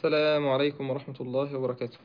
السلام عليكم ورحمة الله وبركاته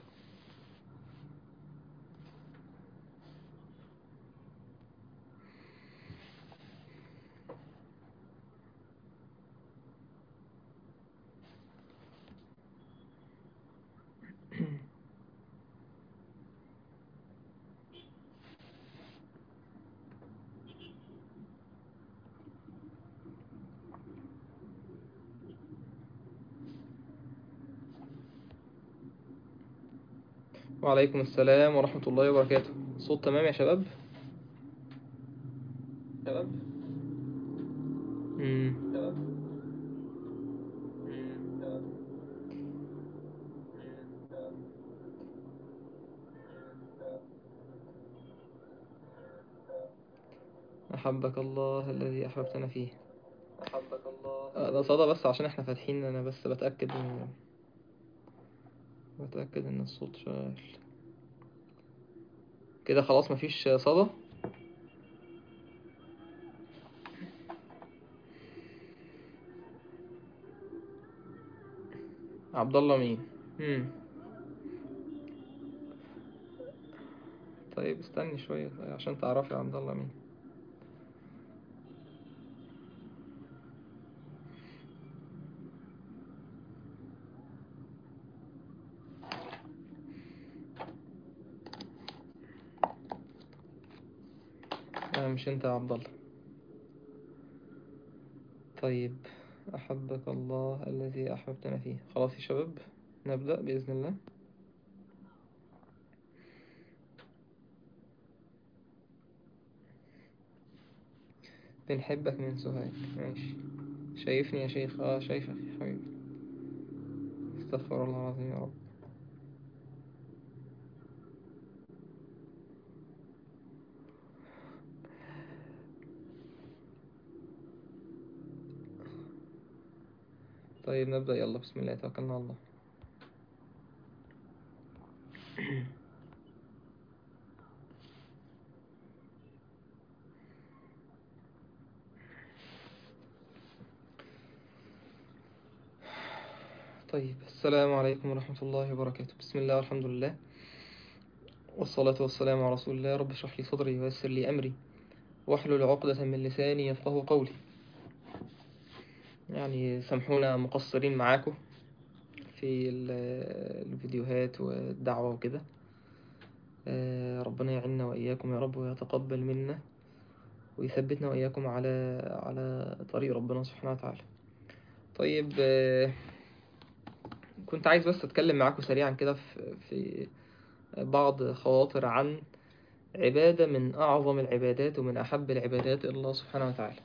وعليكم السلام ورحمة الله وبركاته صوت تمام يا شباب شباب مم. شباب أحبك الله الذي أحببتنا فيه أحبك الله آه، ده صدى بس عشان احنا فاتحين أنا بس بتأكد إن بتأكد إن الصوت شغال كده خلاص مفيش صدى عبد الله مين مم. طيب استني شوية طيب عشان تعرفي عبد الله مين لا مش انت يا عبد الله طيب أحبك الله الذي أحببتنا فيه خلاص يا شباب نبدأ بإذن الله بنحبك من سوهاج ماشي شايفني يا شيخ اه شايفك يا حبيبي استغفر الله العظيم يا رب طيب نبدأ يلا بسم الله توكلنا على الله طيب السلام عليكم ورحمة الله وبركاته بسم الله والحمد لله والصلاة والسلام على رسول الله رب اشرح لي صدري ويسر لي أمري واحلل عقدة من لساني يفقه قولي يعني سامحونا مقصرين معاكم في ال- الفيديوهات والدعوة وكده آه، ربنا يعيننا وإياكم يا رب ويتقبل منا ويثبتنا وإياكم على على طريق ربنا سبحانه وتعالى طيب آه، كنت عايز بس أتكلم معاكم سريعا كده في في بعض خواطر عن عبادة من أعظم العبادات ومن أحب العبادات إلى الله سبحانه وتعالى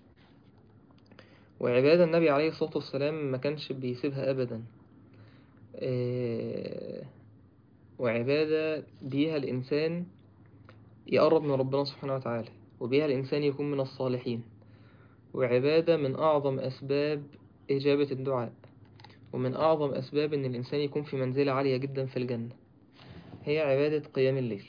وعبادة النبي عليه الصلاة والسلام ما كانش بيسيبها أبدا آه، وعبادة بيها الإنسان يقرب من ربنا سبحانه وتعالى وبيها الإنسان يكون من الصالحين وعبادة من أعظم أسباب إجابة الدعاء ومن أعظم أسباب إن الإنسان يكون في منزلة عالية جدا في الجنة هي عبادة قيام الليل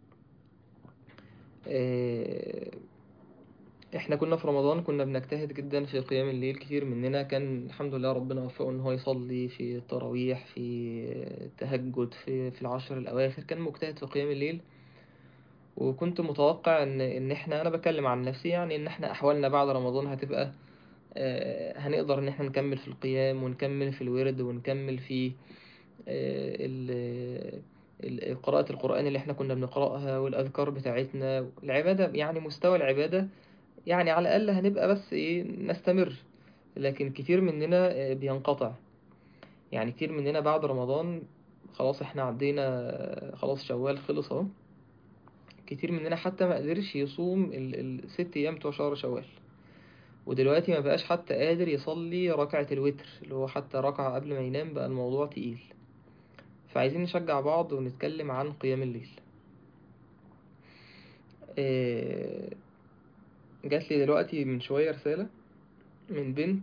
آه، احنا كنا في رمضان كنا بنجتهد جدا في قيام الليل كتير مننا كان الحمد لله ربنا وفقه ان هو يصلي في التراويح في التهجد في في العشر الاواخر كان مجتهد في قيام الليل وكنت متوقع ان ان احنا انا بتكلم عن نفسي يعني ان احنا احوالنا بعد رمضان هتبقى آه، هنقدر ان احنا نكمل في القيام ونكمل في الورد ونكمل في آه، ال- ال- قراءة القرآن اللي احنا كنا بنقرأها والأذكار بتاعتنا العبادة يعني مستوى العبادة يعني على الأقل هنبقى بس إيه نستمر لكن كتير مننا آه، بينقطع يعني كتير مننا بعد رمضان خلاص احنا عدينا آه، خلاص شوال خلص اهو كتير مننا حتى ما قدرش يصوم ال- الست أيام بتوع شهر شوال ودلوقتي ما بقاش حتى قادر يصلي ركعة الوتر اللي هو حتى ركعة قبل ما ينام بقى الموضوع تقيل فعايزين نشجع بعض ونتكلم عن قيام الليل آه، جات لي دلوقتي من شوية رسالة من بنت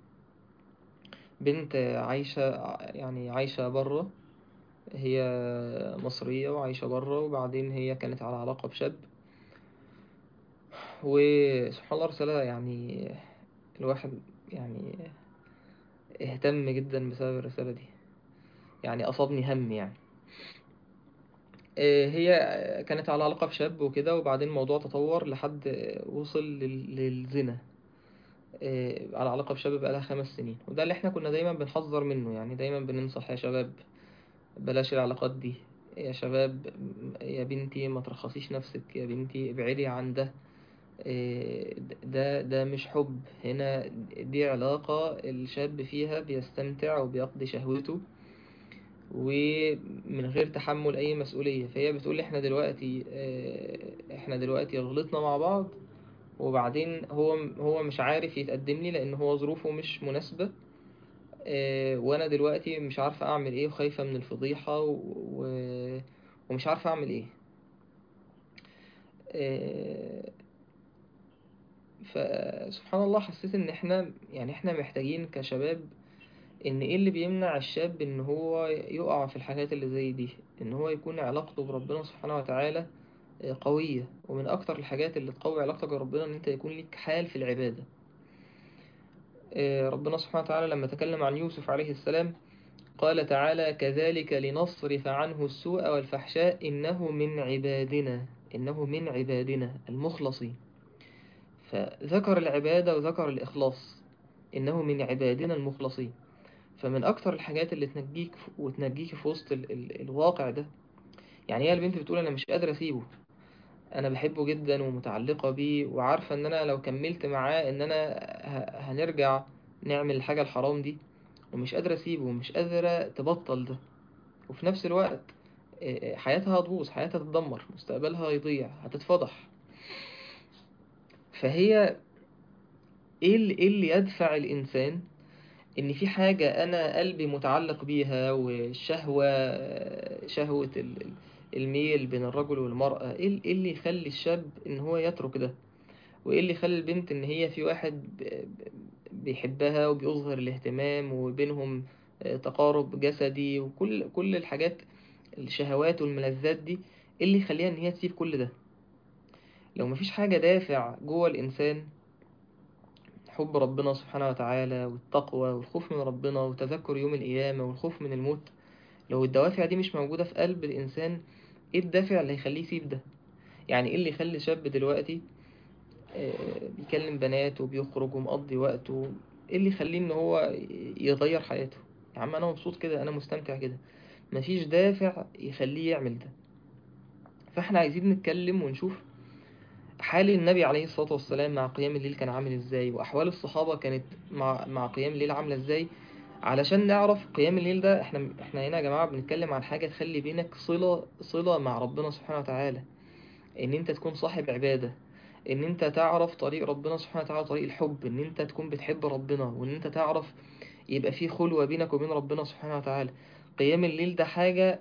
بنت عايشة يعني عايشة برا هي مصرية وعايشة برا وبعدين هي كانت على علاقة بشاب وسبحان الله رسالة يعني الواحد يعني اهتم جدا بسبب الرسالة دي يعني أصابني هم يعني آه، هي كانت على علاقة بشاب وكده وبعدين الموضوع تطور لحد آه، وصل لل- للزنا آه، على علاقة بشاب بقالها خمس سنين وده اللي احنا كنا دايما بنحذر منه يعني دايما بننصح يا شباب بلاش العلاقات دي يا شباب يا بنتي ما ترخصيش نفسك يا بنتي ابعدي عن ده إيه، ده ده مش حب هنا دي علاقة الشاب فيها بيستمتع وبيقضي شهوته ومن غير تحمل أي مسؤولية فهي بتقول احنا دلوقتي آه، احنا دلوقتي غلطنا مع بعض وبعدين هو هو مش عارف يتقدم لي لأن هو ظروفه مش مناسبة آه، وانا دلوقتي مش عارفة اعمل ايه وخايفة من الفضيحة و... و... ومش عارفة اعمل ايه آه، فسبحان الله حسيت ان احنا يعني احنا محتاجين كشباب ان ايه اللي بيمنع الشاب ان هو يقع في الحاجات اللي زي دي ان هو يكون علاقته بربنا سبحانه وتعالى آه، قوية ومن اكتر الحاجات اللي تقوي علاقتك بربنا ان انت يكون ليك حال في العبادة آه، ربنا سبحانه وتعالى لما تكلم عن يوسف عليه السلام قال تعالى كذلك لنصرف عنه السوء والفحشاء إنه من عبادنا إنه من عبادنا المخلصين فذكر العبادة وذكر الإخلاص إنه من عبادنا المخلصين فمن أكتر الحاجات اللي تنجيك وتنجيك في وسط ال ال الواقع ده يعني هي البنت بتقول أنا مش قادرة أسيبه أنا بحبه جدا ومتعلقة بيه وعارفة إن أنا لو كملت معاه إن أنا ه- هنرجع نعمل الحاجة الحرام دي ومش قادرة أسيبه ومش قادرة تبطل ده وفي نفس الوقت آه، حياتها هتبوظ حياتها تتدمر مستقبلها هيضيع هتتفضح فهي ايه اللي, إيه اللي يدفع الانسان ان في حاجة انا قلبي متعلق بيها والشهوة شهوة ال- ال- الميل بين الرجل والمرأة ايه ال- إيه اللي يخلي الشاب ان هو يترك ده وايه اللي يخلي البنت ان هي في واحد ب- ب- بيحبها وبيظهر الاهتمام وبينهم آه، تقارب جسدي وكل كل الحاجات الشهوات والملذات دي ايه اللي يخليها ان هي تسيب كل ده لو مفيش حاجة دافع جوه الانسان حب ربنا سبحانه وتعالى والتقوى والخوف من ربنا وتذكر يوم القيامة والخوف من الموت لو الدوافع دي مش موجودة في قلب الإنسان ايه الدافع اللي هيخليه يسيب ده يعني ايه اللي يخلي شاب دلوقتي آه، بيكلم بنات وبيخرج ومقضي وقته ايه اللي يخليه ان هو يغير حياته يا عم انا مبسوط كده انا مستمتع كده مفيش دافع يخليه يعمل ده فاحنا عايزين نتكلم ونشوف حال النبي عليه الصلاة والسلام مع قيام الليل كان عامل ازاي وأحوال الصحابة كانت مع مع قيام الليل عاملة ازاي علشان نعرف قيام الليل ده احنا احنا هنا يا جماعة بنتكلم عن حاجة تخلي بينك صلة صلة مع ربنا سبحانه وتعالى ان انت تكون صاحب عبادة ان انت تعرف طريق ربنا سبحانه وتعالى طريق الحب ان انت تكون بتحب ربنا وان انت تعرف يبقى في خلوة بينك وبين ربنا سبحانه وتعالى قيام الليل ده حاجة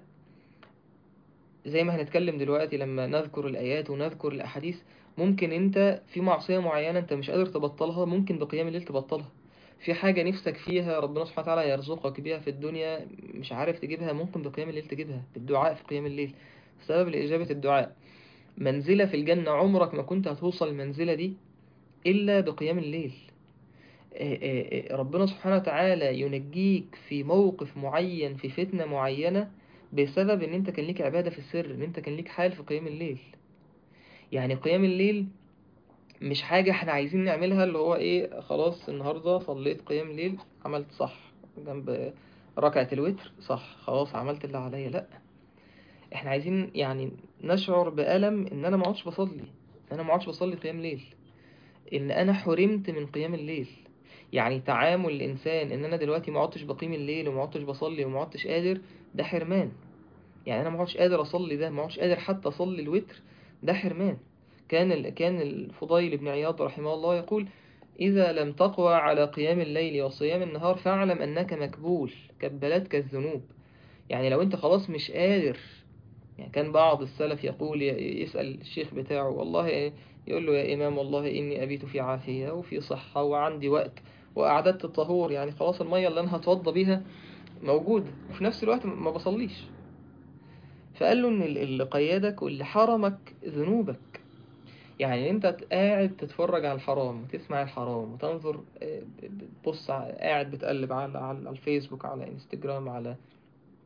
زي ما هنتكلم دلوقتي لما نذكر الآيات ونذكر الأحاديث ممكن انت في معصية معينة انت مش قادر تبطلها ممكن بقيام الليل تبطلها في حاجة نفسك فيها ربنا سبحانه وتعالى يرزقك بيها في الدنيا مش عارف تجيبها ممكن بقيام الليل تجيبها بالدعاء في قيام الليل سبب لإجابة الدعاء منزلة في الجنة عمرك ما كنت هتوصل المنزلة دي إلا بقيام الليل آه، آه، آه، ربنا سبحانه وتعالى ينجيك في موقف معين في فتنة معينة بسبب ان انت كان ليك عبادة في السر ان انت كان ليك حال في قيام الليل يعني قيام الليل مش حاجة احنا عايزين نعملها اللي هو ايه خلاص النهاردة صليت قيام ليل عملت صح جنب ركعة الوتر صح خلاص عملت اللي عليا لا احنا عايزين يعني نشعر بألم ان انا ما عدتش بصلي ان انا ما عدتش بصلي قيام ليل ان انا حرمت من قيام الليل يعني تعامل الانسان ان انا دلوقتي ما عدتش بقيم الليل وما عدتش بصلي وما عدتش قادر ده حرمان يعني انا ما عدتش قادر اصلي ده ما عدتش قادر حتى اصلي الوتر ده حرمان كان ال... كان الفضيل بن عياض رحمه الله يقول إذا لم تقوى على قيام الليل وصيام النهار فاعلم أنك مكبول كبلتك الذنوب يعني لو أنت خلاص مش قادر يعني كان بعض السلف يقول يسأل الشيخ بتاعه والله يقول له يا إمام والله إني أبيت في عافية وفي صحة وعندي وقت وأعددت الطهور يعني خلاص المية اللي أنا هتوضى بيها موجودة وفي نفس الوقت ما بصليش فقال له إن اللي قيدك واللي حرمك ذنوبك يعني انت قاعد تتفرج على الحرام وتسمع الحرام وتنظر بتبص قاعد بتقلب على على الفيسبوك على انستجرام على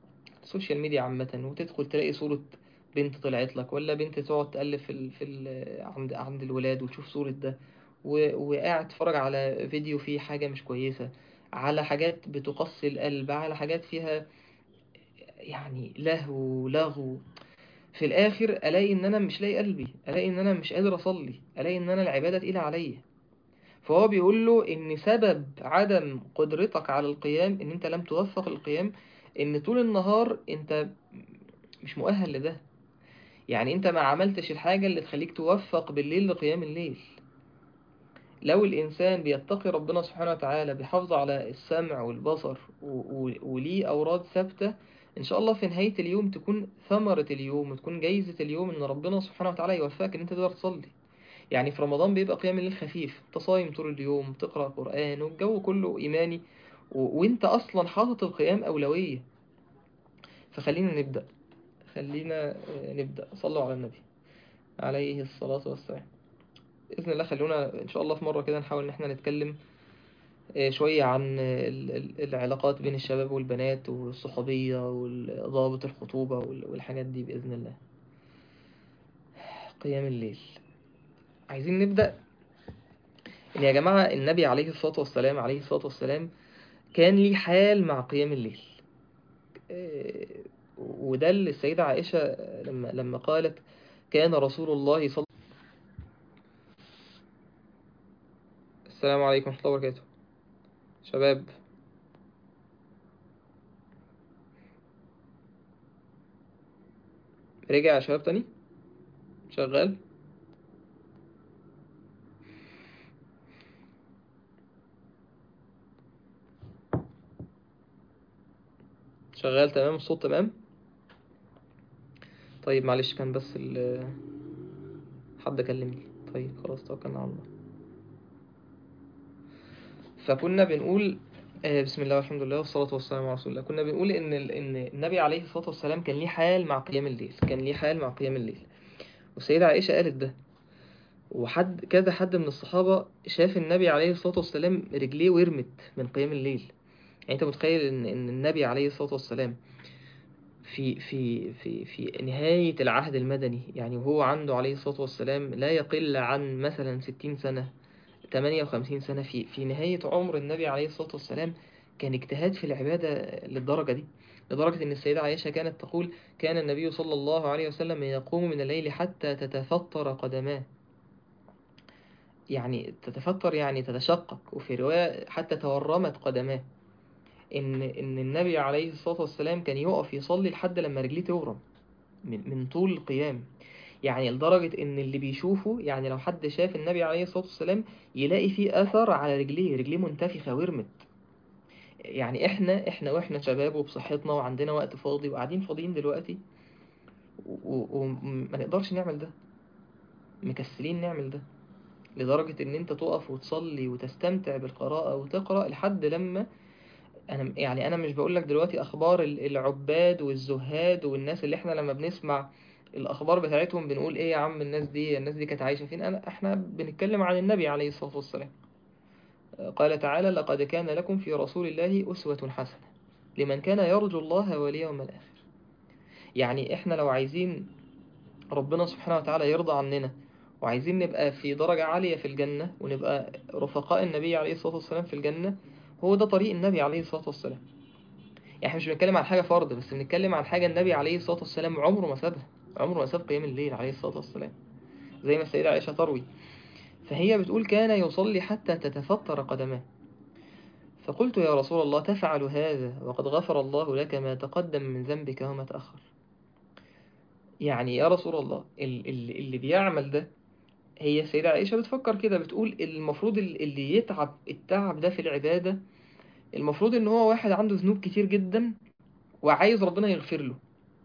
السوشيال ميديا عامة وتدخل تلاقي صورة بنت طلعت لك ولا بنت تقعد تقلب في ال... في ال... عند عند الولاد وتشوف صورة ده و... وقاعد تتفرج على فيديو فيه حاجة مش كويسة على حاجات بتقسي القلب على حاجات فيها يعني لهو لغو في الاخر الاقي ان انا مش لاقي قلبي الاقي ان انا مش قادر اصلي الاقي ان انا العبادة تقيلة عليا فهو بيقول له ان سبب عدم قدرتك على القيام ان انت لم توفق القيام ان طول النهار انت مش مؤهل لده يعني انت ما عملتش الحاجة اللي تخليك توفق بالليل لقيام الليل لو الإنسان بيتقي ربنا سبحانه وتعالى بيحافظ على السمع والبصر و- و- وليه أوراد ثابتة إن شاء الله في نهاية اليوم تكون ثمرة اليوم وتكون جايزة اليوم إن ربنا سبحانه وتعالى يوفقك إن أنت تقدر تصلي يعني في رمضان بيبقى قيام الليل خفيف أنت صايم طول اليوم تقرأ قرآن والجو كله إيماني و... وأنت أصلا حاطط القيام أولوية فخلينا نبدأ خلينا آه، نبدأ صلوا على النبي عليه الصلاة والسلام بإذن الله خلونا إن شاء الله في مرة كده نحاول إن احنا نتكلم آه، شوية عن آه، ال- ال- العلاقات بين الشباب والبنات والصحوبية وضوابط الخطوبة وال- والحاجات دي بإذن الله قيام الليل عايزين نبدأ إن يا جماعة النبي عليه الصلاة والسلام عليه الصلاة والسلام كان ليه حال مع قيام الليل آه، وده اللي السيدة عائشة لما لما قالت كان رسول الله صلى السلام عليكم ورحمة الله وبركاته شباب رجع يا شباب تاني شغال شغال تمام الصوت تمام طيب معلش كان بس ال حد كلمني طيب خلاص توكلنا على الله فكنا بنقول آه، بسم الله والحمد لله والصلاة والسلام على رسول الله كنا بنقول إن ال- إن النبي عليه الصلاة والسلام كان ليه حال مع قيام الليل كان ليه حال مع قيام الليل والسيدة عائشة قالت ده وحد كذا حد من الصحابة شاف النبي عليه الصلاة والسلام رجليه ورمت من قيام الليل يعني أنت متخيل إن إن النبي عليه الصلاة والسلام في في في في نهاية العهد المدني يعني وهو عنده عليه الصلاة والسلام لا يقل عن مثلا ستين سنة 58 سنة في في نهاية عمر النبي عليه الصلاة والسلام كان اجتهاد في العبادة للدرجة دي لدرجة إن السيدة عائشة كانت تقول كان النبي صلى الله عليه وسلم يقوم من الليل حتى تتفطر قدماه يعني تتفطر يعني تتشقق وفي رواية حتى تورمت قدماه إن إن النبي عليه الصلاة والسلام كان يقف يصلي لحد لما رجليه تورم من من طول القيام يعني لدرجة إن اللي بيشوفه يعني لو حد شاف النبي عليه الصلاة والسلام يلاقي فيه أثر على رجليه رجليه منتفخة ورمت يعني إحنا إحنا وإحنا شباب وبصحتنا وعندنا وقت فاضي وقاعدين فاضيين دلوقتي وما نقدرش نعمل ده مكسلين نعمل ده لدرجة إن أنت تقف وتصلي وتستمتع بالقراءة وتقرأ لحد لما أنا يعني أنا مش بقولك دلوقتي أخبار ال- العباد والزهاد والناس اللي إحنا لما بنسمع الأخبار بتاعتهم بنقول إيه يا عم الناس دي الناس دي كانت عايشة فين أنا إحنا بنتكلم عن النبي عليه الصلاة والسلام قال تعالى لقد كان لكم في رسول الله أسوة حسنة لمن كان يرجو الله واليوم الآخر يعني إحنا لو عايزين ربنا سبحانه وتعالى يرضى عننا وعايزين نبقى في درجة عالية في الجنة ونبقى رفقاء النبي عليه الصلاة والسلام في الجنة هو ده طريق النبي عليه الصلاة والسلام يعني احنا مش بنتكلم عن حاجة فرض بس بنتكلم عن حاجة النبي عليه الصلاة والسلام عمره ما سابها عمره ما ساب قيام الليل عليه الصلاة والسلام زي ما السيدة عائشة تروي فهي بتقول كان يصلي حتى تتفطر قدماه فقلت يا رسول الله تفعل هذا وقد غفر الله لك ما تقدم من ذنبك وما تأخر يعني يا رسول الله ال- ال- اللي بيعمل ده هي السيدة عائشة بتفكر كده بتقول المفروض ال- اللي يتعب التعب ده في العبادة المفروض ان هو واحد عنده ذنوب كتير جدا وعايز ربنا يغفر له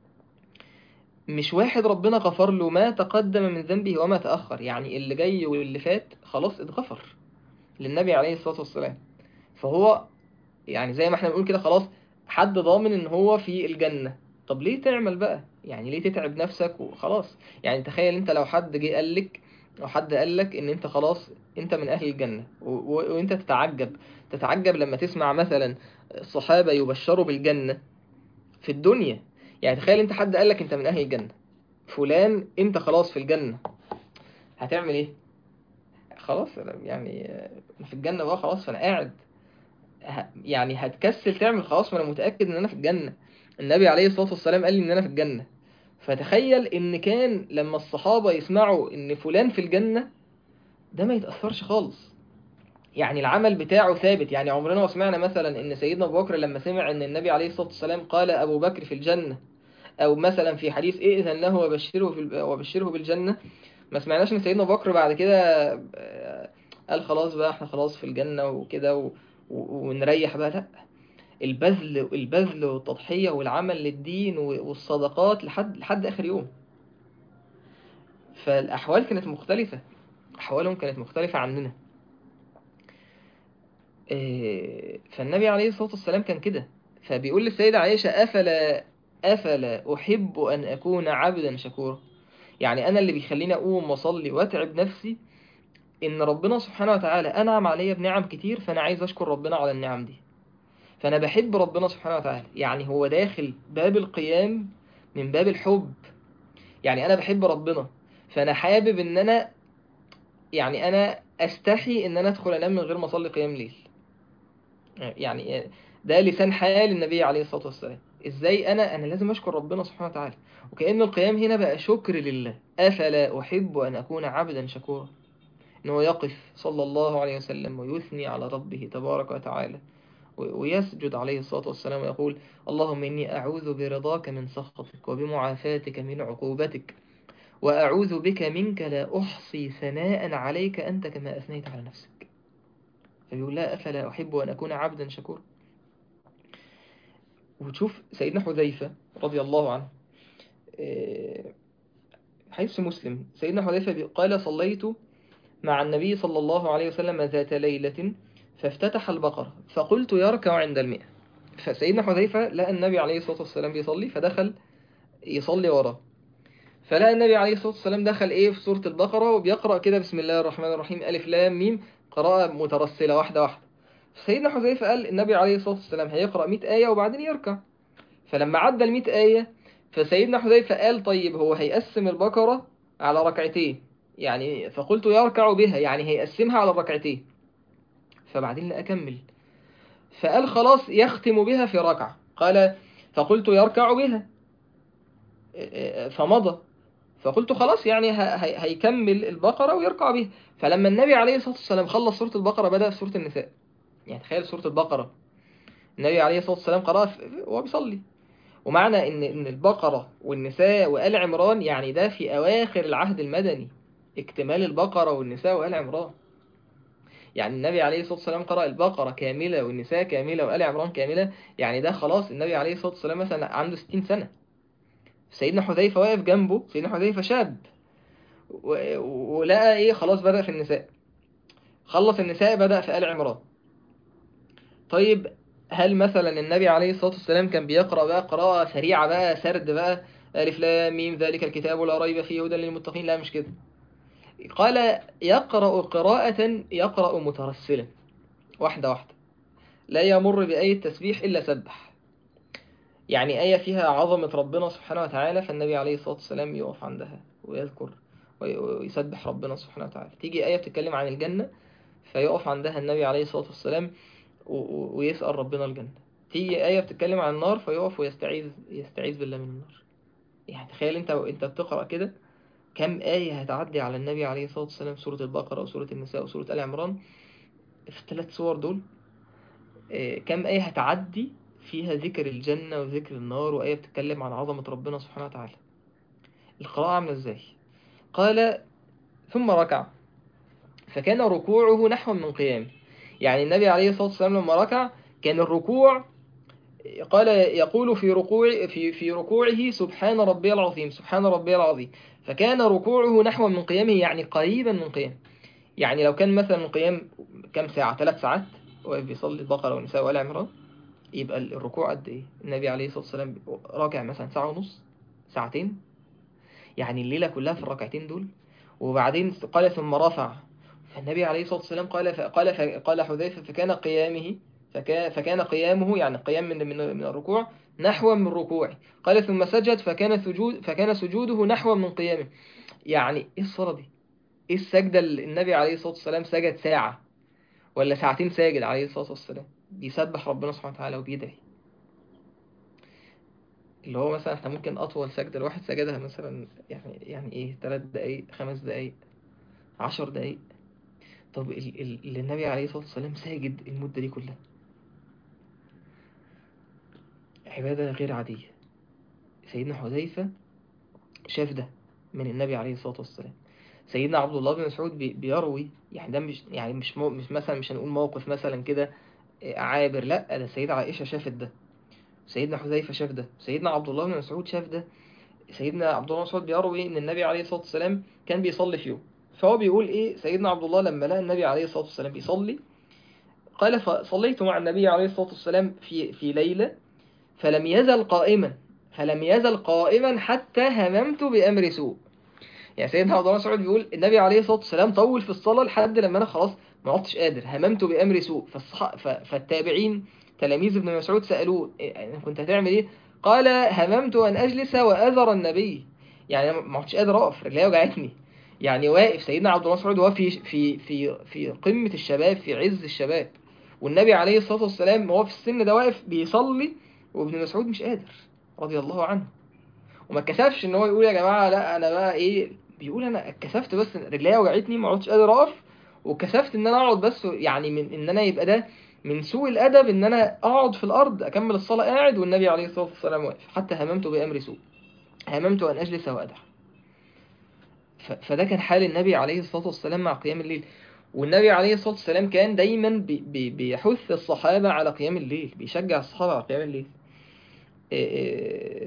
مش واحد ربنا غفر له ما تقدم من ذنبه وما تأخر يعني اللي جاي واللي فات خلاص اتغفر للنبي عليه الصلاة والسلام فهو يعني زي ما احنا بنقول كده خلاص حد ضامن ان هو في الجنة طب ليه تعمل بقى يعني ليه تتعب نفسك وخلاص يعني تخيل انت لو حد جه قالك او حد قالك ان انت خلاص انت من اهل الجنة و- و- وانت تتعجب تتعجب لما تسمع مثلا الصحابة يبشروا بالجنة في الدنيا يعني تخيل انت حد قال لك انت من اهل الجنة فلان انت خلاص في الجنة هتعمل ايه خلاص يعني في الجنة بقى خلاص فانا قاعد ه- يعني هتكسل تعمل خلاص ما انا متأكد ان انا في الجنة النبي عليه الصلاة والسلام قال لي ان انا في الجنة فتخيل ان كان لما الصحابة يسمعوا ان فلان في الجنة ده ما يتأثرش خالص يعني العمل بتاعه ثابت يعني عمرنا ما سمعنا مثلا ان سيدنا ابو بكر لما سمع ان النبي عليه الصلاة والسلام قال ابو بكر في الجنة او مثلا في حديث ائذن له وبشره في الب- وبشره بالجنة ما سمعناش ان سيدنا ابو بكر بعد كده آه، قال خلاص بقى احنا خلاص في الجنة وكده و... و... ونريح بقى لا البذل البذل والتضحية والعمل للدين و- والصدقات لحد لحد آخر يوم فالأحوال كانت مختلفة أحوالهم كانت مختلفة عننا إيه، فالنبي عليه الصلاة والسلام كان كده فبيقول للسيدة عائشة أفلا أفلا أحب أن أكون عبدا شكورا يعني أنا اللي بيخليني أقوم وأصلي وأتعب نفسي إن ربنا سبحانه وتعالى أنعم عليا بنعم كتير فأنا عايز أشكر ربنا على النعم دي فأنا بحب ربنا سبحانه وتعالى يعني هو داخل باب القيام من باب الحب يعني أنا بحب ربنا فأنا حابب إن أنا يعني أنا أستحي إن أنا أدخل أنام من غير ما أصلي قيام ليل يعني ده لسان حال النبي عليه الصلاة والسلام إزاي أنا أنا لازم أشكر ربنا سبحانه وتعالى وكأن القيام هنا بقى شكر لله أفلا أحب أن أكون عبدا شكورا إنه يقف صلى الله عليه وسلم ويثني على ربه تبارك وتعالى ويسجد عليه الصلاة والسلام ويقول اللهم إني أعوذ برضاك من سخطك وبمعافاتك من عقوبتك وأعوذ بك منك لا أحصي ثناء عليك أنت كما أثنيت على نفسك فبيقول لا أفلا أحب أن أكون عبدا شكورا وتشوف سيدنا حذيفة رضي الله عنه حيث مسلم سيدنا حذيفة قال صليت مع النبي صلى الله عليه وسلم ذات ليلة فافتتح البقرة فقلت يركع عند المئة فسيدنا حذيفة لقى النبي عليه الصلاة والسلام بيصلي فدخل يصلي وراه فلقى النبي عليه الصلاة والسلام دخل ايه في سورة البقرة وبيقرأ كده بسم الله الرحمن الرحيم ألف لام ميم قراءة مترسلة واحدة واحدة سيدنا حذيفة قال النبي عليه الصلاة والسلام هيقرأ 100 آية وبعدين يركع فلما عدى ال 100 آية فسيدنا حذيفة قال طيب هو هيقسم البقرة على ركعتين يعني فقلت يركع بها يعني هيقسمها على ركعتين فبعدين لا أكمل فقال خلاص يختم بها في ركعة قال فقلت يركع بها فمضى فقلت خلاص يعني هيكمل البقرة ويركع بها فلما النبي عليه الصلاة والسلام خلص سورة البقرة بدأ في سورة النساء يعني تخيل سورة البقرة النبي عليه الصلاة والسلام قرأها وهو بيصلي ومعنى ان ان البقرة والنساء وآل عمران يعني ده في أواخر العهد المدني اكتمال البقرة والنساء وآل عمران يعني النبي عليه الصلاة والسلام قرأ البقرة كاملة والنساء كاملة وآل عمران كاملة يعني ده خلاص النبي عليه الصلاة والسلام مثلا عنده 60 سنة سيدنا حذيفة واقف جنبه سيدنا حذيفة شاب ولقى ايه خلاص بدأ في النساء خلص النساء بدأ في آل عمران طيب هل مثلا النبي عليه الصلاة والسلام كان بيقرأ بقى قراءة سريعة بقى سرد بقى ألف لام ميم ذلك الكتاب لا ريب فيه هدى للمتقين لا مش كده قال يقرأ قراءة يقرأ مترسلا واحدة واحدة لا يمر بأي تسبيح إلا سبح يعني آية فيها عظمة ربنا سبحانه وتعالى فالنبي عليه الصلاة والسلام يقف عندها ويذكر ويسبح ربنا سبحانه وتعالى تيجي آية بتتكلم عن الجنة فيقف عندها النبي عليه الصلاة والسلام ويسأل ربنا الجنة تيجي آية بتتكلم عن النار فيقف ويستعيذ يستعيذ بالله من النار يعني تخيل انت انت بتقرأ كده كم آية هتعدي على النبي عليه الصلاة والسلام سورة البقرة وسورة النساء وسورة آل عمران في الثلاث صور دول كم آية هتعدي فيها ذكر الجنة وذكر النار وآية بتتكلم عن عظمة ربنا سبحانه وتعالى القراءة عاملة ازاي قال ثم ركع فكان ركوعه نحو من قيامه يعني النبي عليه الصلاة والسلام لما ركع كان الركوع قال يقول في ركوع في في ركوعه سبحان ربي العظيم سبحان ربي العظيم فكان ركوعه نحو من قيامه يعني قريبا من قيام يعني لو كان مثلا قيام كم ساعة ثلاث ساعات واقف بيصلي البقرة والنساء وآل عمران يبقى الركوع قد ايه النبي عليه الصلاة والسلام راكع مثلا ساعة ونص ساعتين يعني الليلة كلها في الركعتين دول وبعدين قال ثم رفع فالنبي عليه الصلاة والسلام قال قال قال حذيفة فكان قيامه فكان, فكان قيامه يعني القيام من من من الركوع نحوا من ركوعه قال ثم سجد فكان سجود فكان سجوده نحوا من قيامه يعني ايه الصلاة دي ايه السجدة اللي النبي عليه الصلاة والسلام سجد ساعة ولا ساعتين ساجد عليه الصلاة والسلام بيسبح ربنا سبحانه وتعالى وبيدعي اللي هو مثلا احنا ممكن اطول سجدة الواحد سجدها مثلا يعني يعني ايه ثلاث دقايق خمس دقايق عشر دقايق طب ال- ال- اللي النبي عليه الصلاة والسلام ساجد المدة دي كلها عبادة غير عادية سيدنا حذيفة شاف ده من النبي عليه الصلاة والسلام سيدنا عبد الله بن مسعود بي- بيروي يعني ده مش يعني مش مو مش مثلا مش هنقول موقف مثلا كده آه، عابر لا ده سيدة عائشة شافت ده سيدنا حذيفة شاف ده سيدنا عبد الله بن مسعود شاف ده سيدنا عبد الله بن مسعود بيروي ان النبي عليه الصلاة والسلام كان بيصلي في يوم فهو بيقول ايه سيدنا عبد الله لما لقى النبي عليه الصلاة والسلام بيصلي قال فصليت مع النبي عليه الصلاة والسلام في في ليلة فلم يزل قائما فلم يزل قائما حتى هممت بأمر سوء يعني سيدنا عبد الله بن مسعود بيقول النبي عليه الصلاة والسلام طول في الصلاة لحد لما أنا خلاص ما عدتش قادر هممت بأمر سوء فالصح... ف... فالتابعين تلاميذ ابن مسعود سألوه إيه، يعني كنت هتعمل إيه؟ قال هممت أن أجلس وأذر النبي يعني أنا ما عدتش قادر أقف رجلي وجعتني يعني واقف سيدنا عبد الله بن مسعود وهو في في في في قمة الشباب في عز الشباب والنبي عليه الصلاة والسلام وهو في السن ده واقف بيصلي وابن مسعود مش قادر رضي الله عنه وما اتكسفش ان هو يقول يا جماعه لا انا بقى ايه بيقول انا اتكسفت بس رجليا وجعتني ما عدتش قادر اقف وكسفت ان انا اقعد بس يعني من ان انا يبقى ده من سوء الادب ان انا اقعد في الارض اكمل الصلاه قاعد والنبي عليه الصلاه والسلام واقف حتى هممت بامر سوء هممت ان اجلس وادع ف- فده كان حال النبي عليه الصلاه والسلام مع قيام الليل والنبي عليه الصلاه والسلام كان دايما بي بي بيحث الصحابه على قيام الليل بيشجع الصحابه على قيام الليل إيه-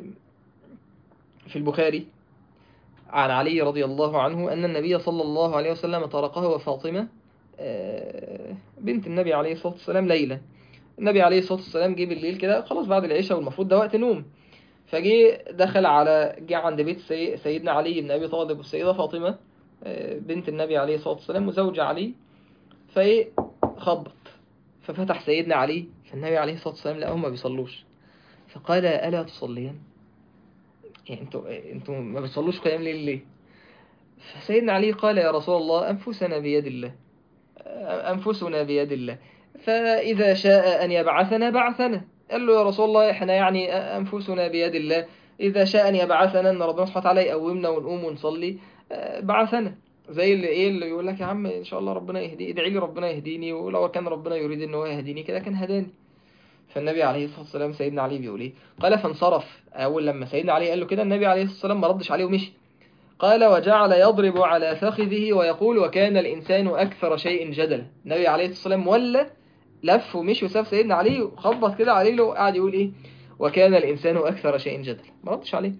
في البخاري عن علي رضي الله عنه أن النبي صلى الله عليه وسلم طرقه وفاطمة آه، بنت النبي عليه الصلاة والسلام ليلة النبي عليه الصلاة والسلام جه بالليل كده خلاص بعد العشاء والمفروض ده وقت نوم فجه دخل على جه عند بيت سي... سيدنا علي بن أبي طالب والسيدة فاطمة آه، بنت النبي عليه الصلاة والسلام وزوج علي فإيه خبط ففتح سيدنا علي فالنبي عليه الصلاة والسلام لقاهم ما بيصلوش فقال ألا تصليان يعني انتوا انتوا ما بتصلوش قيام ليل ليه فسيدنا علي قال يا رسول الله أنفسنا بيد الله أنفسنا بيد الله فإذا شاء أن يبعثنا بعثنا قال له يا رسول الله إحنا يعني أنفسنا بيد الله إذا شاء أن يبعثنا أن ربنا سبحانه وتعالى يقومنا ونقوم ونصلي آه، بعثنا زي اللي إيه اللي يقول لك يا عم إن شاء الله ربنا يهدي ادعي لي ربنا يهديني ولو كان ربنا يريد إن هو يهديني كده كان هداني فالنبي عليه الصلاة والسلام سيدنا علي بيقول إيه قال فانصرف أول لما سيدنا علي قال له كده النبي عليه الصلاة والسلام ما ردش عليه ومشي قال وجعل يضرب على فخذه ويقول وكان الإنسان أكثر شيء جدلا النبي عليه الصلاة والسلام ولا لف ومشي وساب سيدنا علي وخبط كده عليه وقعد يقول إيه وكان الإنسان أكثر شيء جدلا ما ردش عليه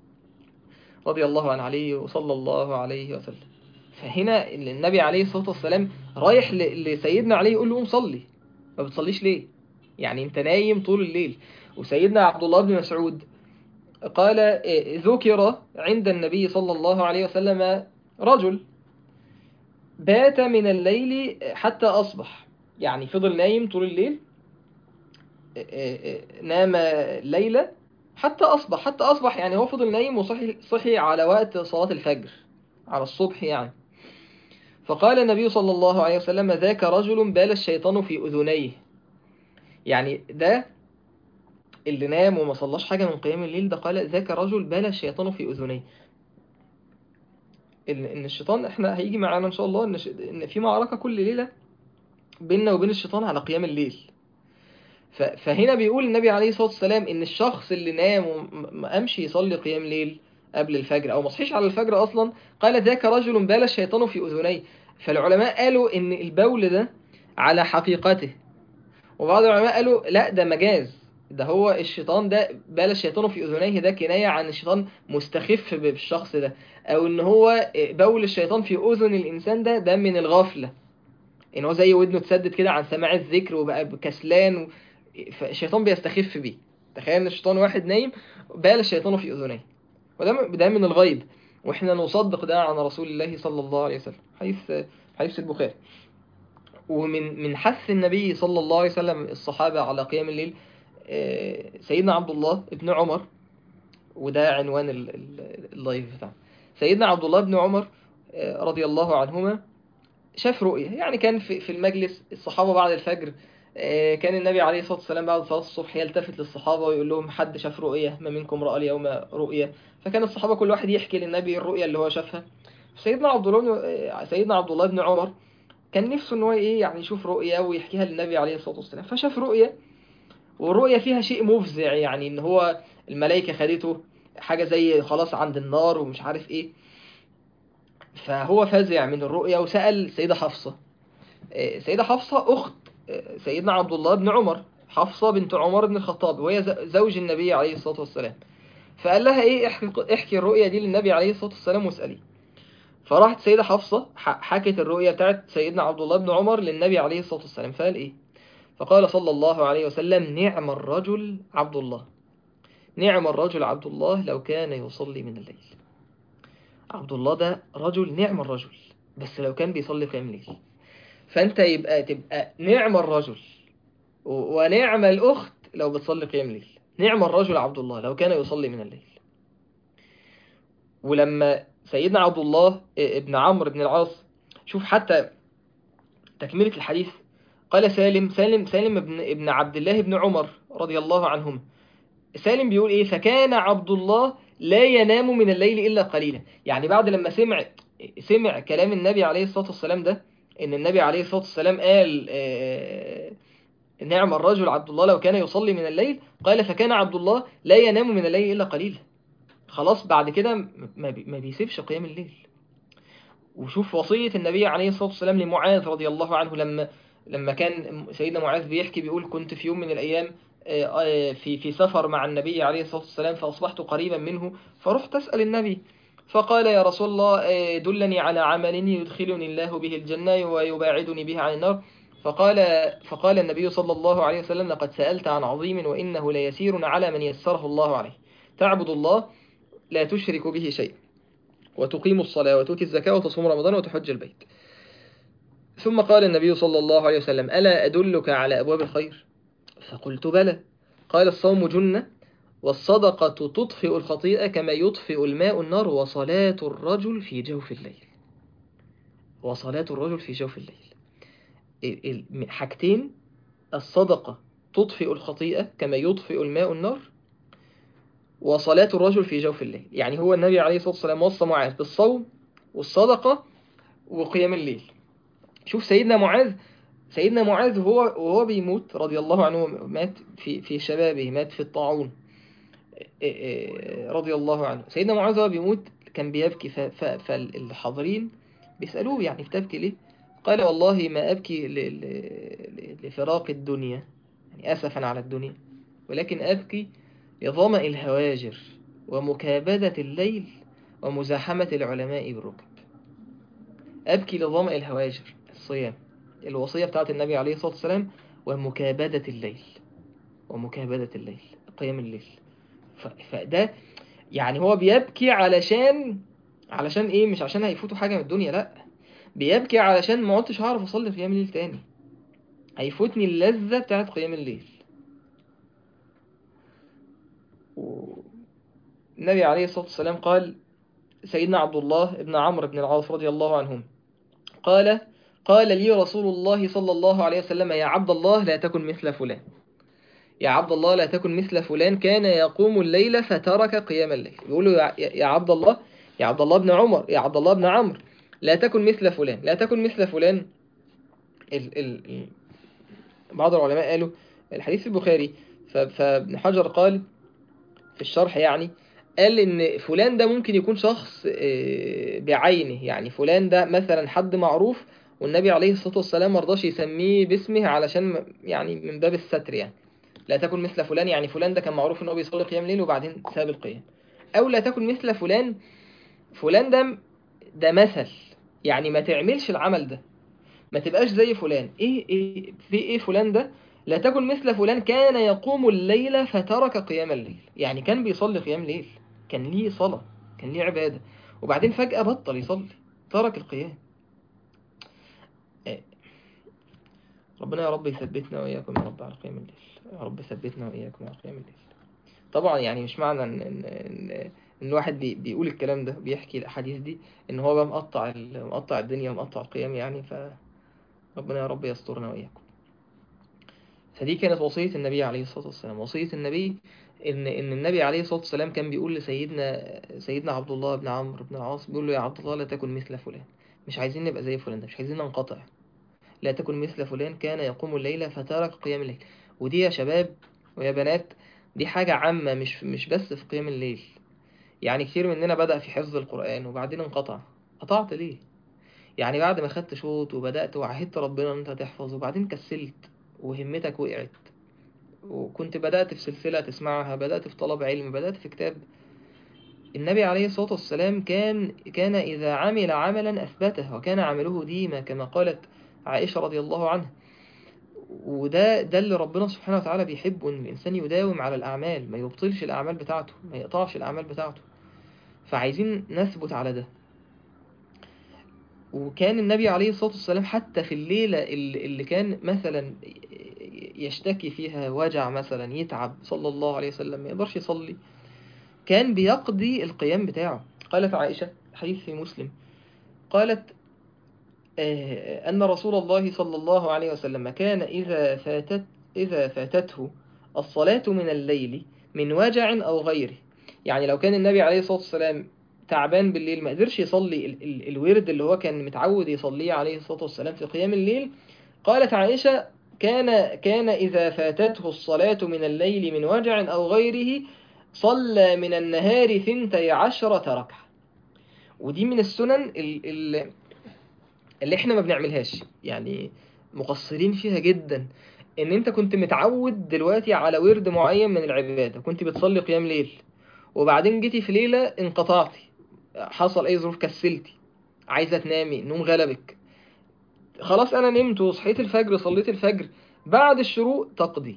رضي الله عن علي وصلى الله عليه وسلم فهنا النبي عليه الصلاة والسلام رايح ل- لسيدنا علي يقول له قوم صلي ما بتصليش ليه يعني انت نايم طول الليل وسيدنا عبد الله بن مسعود قال إيه، ذكر عند النبي صلى الله عليه وسلم رجل بات من الليل حتى أصبح يعني فضل نايم طول الليل إيه، إيه، نام ليلة حتى أصبح حتى أصبح يعني هو فضل نايم وصحي صحي على وقت صلاة الفجر على الصبح يعني فقال النبي صلى الله عليه وسلم ذاك رجل بال الشيطان في أذنيه يعني ده اللي نام وما صلاش حاجة من قيام الليل ده قال ذاك رجل بال الشيطان في أذنيه إن إن الشيطان إحنا هيجي معانا إن شاء الله إن ش- إن في معركة كل ليلة بيننا وبين الشيطان على قيام الليل ف- فهنا بيقول النبي عليه الصلاة والسلام إن الشخص اللي نام وما قامش يصلي قيام ليل قبل الفجر أو ما صحيش على الفجر أصلا قال ذاك رجل بال الشيطان في أذنيه فالعلماء قالوا إن البول ده على حقيقته وبعض العلماء قالوا لا ده مجاز ده هو الشيطان ده بال الشيطان في أذنيه ده كناية عن الشيطان مستخف بالشخص ده أو إن هو بول الشيطان في أذن الإنسان ده ده من الغفلة إن هو زي ودنه اتسدد كده عن سماع الذكر وبقى كسلان و... فالشيطان بيستخف بيه تخيل إن الشيطان واحد نايم بال الشيطان في أذنيه وده ده من الغيب وإحنا نصدق ده عن رسول الله صلى الله عليه وسلم حديث حديث البخاري ومن من حث النبي صلى الله عليه وسلم الصحابة على قيام الليل آه، سيدنا عبد الله ابن عمر وده عنوان ال- ال- اللايف بتاعنا سيدنا عبد الله بن عمر آه، رضي الله عنهما شاف رؤية يعني كان في في المجلس الصحابة بعد الفجر آه، كان النبي عليه الصلاة والسلام بعد صلاة الصبح يلتفت للصحابة ويقول لهم حد شاف رؤية ما منكم رأى اليوم رؤية فكان الصحابة كل واحد يحكي للنبي الرؤية اللي هو شافها سيدنا عبد الله بن آه، سيدنا عبد الله بن عمر كان نفسه ان هو ايه يعني يشوف رؤية ويحكيها للنبي عليه الصلاة والسلام فشاف رؤية والرؤية فيها شيء مفزع يعني ان هو الملائكة خدته حاجة زي خلاص عند النار ومش عارف ايه فهو فزع من الرؤية وسأل سيدة حفصة آه، سيدة حفصة أخت آه، سيدنا عبد الله بن عمر حفصة بنت عمر بن الخطاب وهي ز- زوج النبي عليه الصلاة والسلام فقال لها ايه احكي, احكي الرؤية دي للنبي عليه الصلاة والسلام واسأليه فراحت سيدة حفصة ح- حكت الرؤية بتاعت سيدنا عبد الله بن عمر للنبي عليه الصلاة والسلام فقال ايه فقال صلى الله عليه وسلم نعم الرجل عبد الله نعم الرجل عبد الله لو كان يصلي من الليل عبد الله ده رجل نعم الرجل بس لو كان بيصلي قيام الليل فانت يبقى تبقى نعم الرجل و- ونعم الأخت لو بتصلي قيام الليل نعم الرجل عبد الله لو كان يصلي من الليل ولما سيدنا عبد الله ابن عمرو بن العاص شوف حتى تكملة الحديث قال سالم سالم سالم ابن ابن عبد الله بن عمر رضي الله عنهما سالم بيقول ايه فكان عبد الله لا ينام من الليل الا قليلا يعني بعد لما سمع سمع كلام النبي عليه الصلاة والسلام ده ان النبي عليه الصلاة والسلام قال آه، نعم الرجل عبد الله لو كان يصلي من الليل قال فكان عبد الله لا ينام من الليل الا قليلا خلاص بعد كده ما بي- ما بيسيبش قيام الليل وشوف وصية النبي عليه الصلاة والسلام لمعاذ رضي الله عنه لما لما كان سيدنا معاذ بيحكي بيقول كنت في يوم من الأيام آه، آه، في في سفر مع النبي عليه الصلاة والسلام فأصبحت قريبا منه فرحت أسأل النبي فقال يا رسول الله آه، دلني على عمل يدخلني الله به الجنة ويباعدني به عن النار فقال فقال النبي صلى الله عليه وسلم لقد سألت عن عظيم وإنه ليسير على من يسره الله عليه تعبد الله لا تشرك به شيئا وتقيم الصلاة وتؤتي الزكاة وتصوم رمضان وتحج البيت ثم قال النبي صلى الله عليه وسلم ألا أدلك على أبواب الخير فقلت بلى قال الصوم جنة والصدقة تطفئ الخطيئة كما يطفئ الماء النار وصلاة الرجل في جوف الليل وصلاة الرجل في جوف الليل ال- ال- حاجتين الصدقة تطفئ الخطيئة كما يطفئ الماء النار وصلاة الرجل في جوف الليل يعني هو النبي عليه الصلاة والسلام وصى معاذ بالصوم والصدقة وقيام الليل شوف سيدنا معاذ سيدنا معاذ هو وهو بيموت رضي الله عنه مات في في شبابه مات في الطاعون إيه إيه رضي الله عنه سيدنا معاذ وهو بيموت كان بيبكي ف- ف- فالحاضرين بيسألوه يعني بتبكي ليه قال والله ما أبكي ل- ل- لفراق الدنيا يعني أسفا على الدنيا ولكن أبكي لظمأ الهواجر ومكابدة الليل ومزاحمة العلماء بالركب أبكي لظمأ الهواجر الصيام الوصية بتاعت النبي عليه الصلاة والسلام ومكابدة الليل ومكابدة الليل قيام الليل ف- فده يعني هو بيبكي علشان علشان ايه مش عشان هيفوتوا حاجة من الدنيا لا بيبكي علشان ما عدتش هعرف اصلي قيام الليل تاني هيفوتني اللذة بتاعت قيام الليل و... النبي عليه الصلاة والسلام قال سيدنا عبد الله بن عمرو بن العاص رضي الله عنهم قال قال لي رسول الله صلى الله عليه وسلم يا عبد الله لا تكن مثل فلان يا عبد الله لا تكن مثل فلان كان يقوم الليل فترك قيام الليل بيقولوا يا, يا عبد الله يا عبد الله بن عمر يا عبد الله بن عمرو لا تكن مثل فلان لا تكن مثل فلان ال ال ال بعض العلماء قالوا الحديث في البخاري ف- فابن حجر قال في الشرح يعني قال ان فلان ده ممكن يكون شخص آه، بعينه يعني فلان ده مثلا حد معروف والنبي عليه الصلاة والسلام مرضاش يسميه باسمه علشان م- يعني من باب الستر يعني لا تكن مثل فلان يعني فلان ده كان معروف ان هو بيصلي قيام ليل وبعدين ساب القيام او لا تكن مثل فلان فلان ده ده مثل يعني ما تعملش العمل ده ما تبقاش زي فلان ايه ايه في ايه فلان ده لا تكن مثل فلان كان يقوم الليل فترك قيام الليل يعني كان بيصلي قيام ليل كان ليه صلاة كان ليه عبادة وبعدين فجأة بطل يصلي ترك القيام إيه. ربنا يا رب يثبتنا وإياكم يا رب على قيام الليل يا رب ثبتنا وإياكم على قيام الليل طبعا يعني مش معنى إن إن إن, إن الواحد بي بيقول الكلام ده بيحكي الأحاديث دي إن هو بقى مقطع ال- مقطع الدنيا ومقطع القيام يعني فربنا يا رب يسترنا وإياكم فدي كانت وصية النبي عليه الصلاة والسلام وصية النبي إن إن النبي عليه الصلاة والسلام كان بيقول لسيدنا سيدنا عبد الله بن عمرو بن العاص بيقول له يا عبد الله لا تكن مثل فلان مش عايزين نبقى زي فلان ده مش عايزين ننقطع لا تكن مثل فلان كان يقوم الليل فترك قيام الليل ودي يا شباب ويا بنات دي حاجة عامة مش مش بس في قيام الليل يعني كتير مننا بدأ في حفظ القرآن وبعدين انقطع قطعت ليه يعني بعد ما خدت شوط وبدأت وعهدت ربنا ان انت تحفظ وبعدين كسلت وهمتك وقعت وكنت بدأت في سلسلة تسمعها بدأت في طلب علم بدأت في كتاب النبي عليه الصلاة والسلام كان كان إذا عمل عملا أثبته وكان عمله ديما كما قالت عائشة رضي الله عنها وده ده اللي ربنا سبحانه وتعالى بيحبه إن الإنسان يداوم على الأعمال ما يبطلش الأعمال بتاعته ما يقطعش الأعمال بتاعته فعايزين نثبت على ده وكان النبي عليه الصلاة والسلام حتى في الليلة اللي اللي كان مثلا يشتكي فيها وجع مثلا يتعب صلى الله عليه وسلم ما يقدرش يصلي كان بيقضي القيام بتاعه قالت عائشة حديث في مسلم قالت آه، أن رسول الله صلى الله عليه وسلم كان إذا فاتت إذا فاتته الصلاة من الليل من وجع أو غيره يعني لو كان النبي عليه الصلاة والسلام تعبان بالليل ما قدرش يصلي ال ال الورد اللي هو كان متعود يصليه عليه الصلاة والسلام في قيام الليل قالت عائشة كان كان إذا فاتته الصلاة من الليل من وجع أو غيره صلى من النهار ثنتي عشرة ركعة ودي من السنن اللي, اللي احنا ما بنعملهاش يعني مقصرين فيها جدا ان انت كنت متعود دلوقتي على ورد معين من العبادة كنت بتصلي قيام ليل وبعدين جيتي في ليلة انقطعتي حصل اي ظروف كسلتي عايزة تنامي نوم غلبك خلاص انا نمت وصحيت الفجر صليت الفجر بعد الشروق تقضي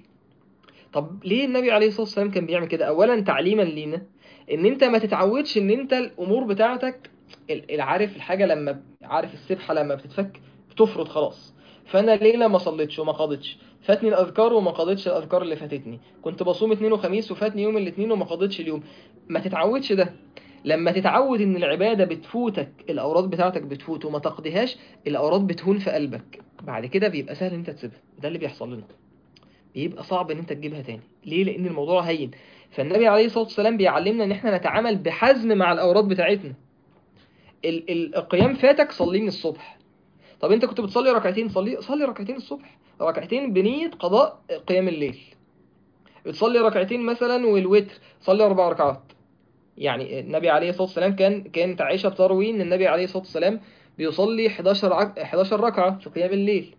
طب ليه النبي عليه الصلاة والسلام كان بيعمل كده اولا تعليما لينا ان انت ما تتعودش ان انت الامور بتاعتك العارف الحاجة لما عارف السبحة لما بتتفك بتفرط خلاص فانا ليلة ما صليتش وما قضيتش فاتني الاذكار وما قضيتش الاذكار اللي فاتتني كنت بصوم اثنين وخميس وفاتني يوم الاثنين وما قضيتش اليوم ما تتعودش ده لما تتعود ان العبادة بتفوتك الاوراد بتاعتك بتفوت وما تقضيهاش الاوراد بتهون في قلبك بعد كده بيبقى سهل ان انت تسيبها ده اللي بيحصل لنا بيبقى صعب ان انت تجيبها تاني ليه لان الموضوع هين فالنبي عليه الصلاة والسلام بيعلمنا ان احنا نتعامل بحزم مع الاوراد بتاعتنا ال ال القيام فاتك صليه من الصبح طب انت كنت بتصلي ركعتين صلي صلي ركعتين الصبح ركعتين بنية قضاء قيام الليل بتصلي ركعتين مثلا والوتر صلي اربع ركعات يعني النبي عليه الصلاة والسلام كان كانت عائشة بتروي ان النبي عليه الصلاة والسلام بيصلي 11 عك... 11 ركعة في قيام الليل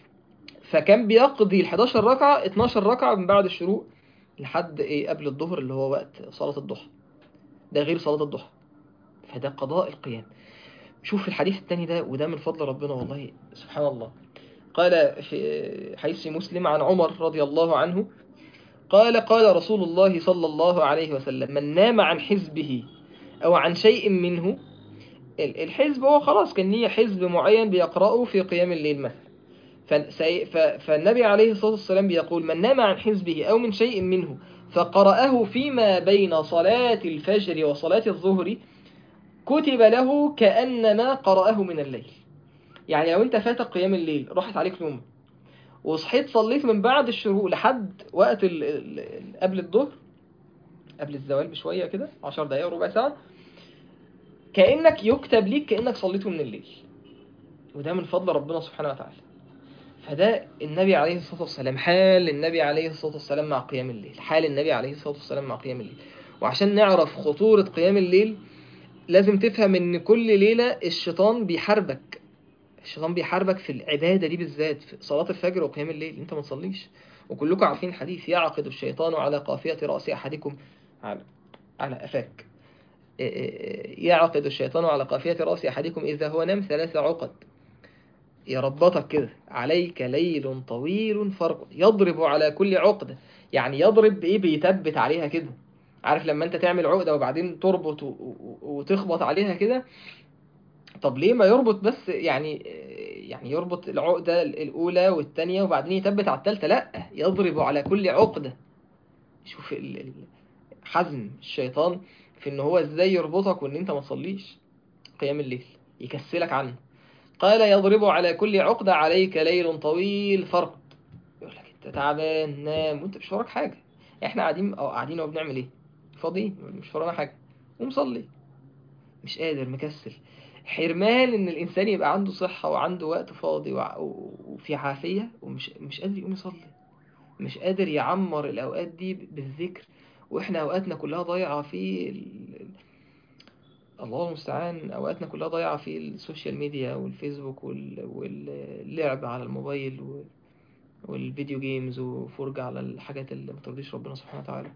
فكان بيقضي ال 11 ركعة 12 ركعة من بعد الشروق لحد ايه قبل الظهر اللي هو وقت صلاة الضحى ده غير صلاة الضحى فده قضاء القيام شوف الحديث التاني ده وده من فضل ربنا والله سبحان الله قال في حديث مسلم عن عمر رضي الله عنه قال قال رسول الله صلى الله عليه وسلم من نام عن حزبه أو عن شيء منه الحزب هو خلاص كان ليه حزب معين بيقرأه في قيام الليل مثلا فالنبي عليه الصلاة والسلام بيقول من نام عن حزبه أو من شيء منه فقرأه فيما بين صلاة الفجر وصلاة الظهر كتب له كأنما قرأه من الليل يعني لو انت فاتك قيام الليل راحت عليك نوم وصحيت صليت من بعد الشروق لحد وقت ال ال قبل الظهر قبل الزوال بشوية كده 10 دقايق ربع ساعة كأنك يكتب ليك كأنك صليته من الليل وده من فضل ربنا سبحانه وتعالى فده النبي عليه الصلاة والسلام حال النبي عليه الصلاة والسلام مع قيام الليل حال النبي عليه الصلاة والسلام مع قيام الليل وعشان نعرف خطورة قيام الليل لازم تفهم ان كل ليلة الشيطان بيحاربك الشيطان بيحاربك في العبادة دي بالذات في صلاة الفجر وقيام الليل انت ما تصليش وكلكم عارفين حديث يعقد الشيطان على قافية رأس أحدكم على على أفاك يعقد الشيطان على قافية رأس أحدكم إذا هو نام ثلاث عقد يربطك كده عليك ليل طويل فرق يضرب على كل عقدة يعني يضرب بإيه بيثبت عليها كده عارف لما انت تعمل عقدة وبعدين تربط وتخبط عليها كده طب ليه ما يربط بس يعني يعني يربط العقدة الأولى والثانية وبعدين يثبت على الثالثة لا يضرب على كل عقدة شوف ال- ال- حزم الشيطان في ان هو ازاي يربطك وان انت ما تصليش قيام الليل يكسلك عنه قال يضرب على كل عقدة عليك ليل طويل فرق يقول لك انت تعبان نام وانت مش وراك حاجة احنا قاعدين او قاعدين وبنعمل ايه فاضيين مش ورانا حاجة ومصلي مش قادر مكسل حرمان ان الانسان يبقى عنده صحة وعنده وقت فاضي وع- و- وفي عافية ومش مش قادر يقوم يصلي مش قادر يعمر الاوقات دي ب- بالذكر واحنا اوقاتنا كلها ضايعة في ال... الله المستعان اوقاتنا كلها ضايعة في السوشيال ميديا والفيسبوك وال... واللعب على الموبايل وال... والفيديو جيمز وفرجة على الحاجات اللي ما ترضيش ربنا سبحانه وتعالى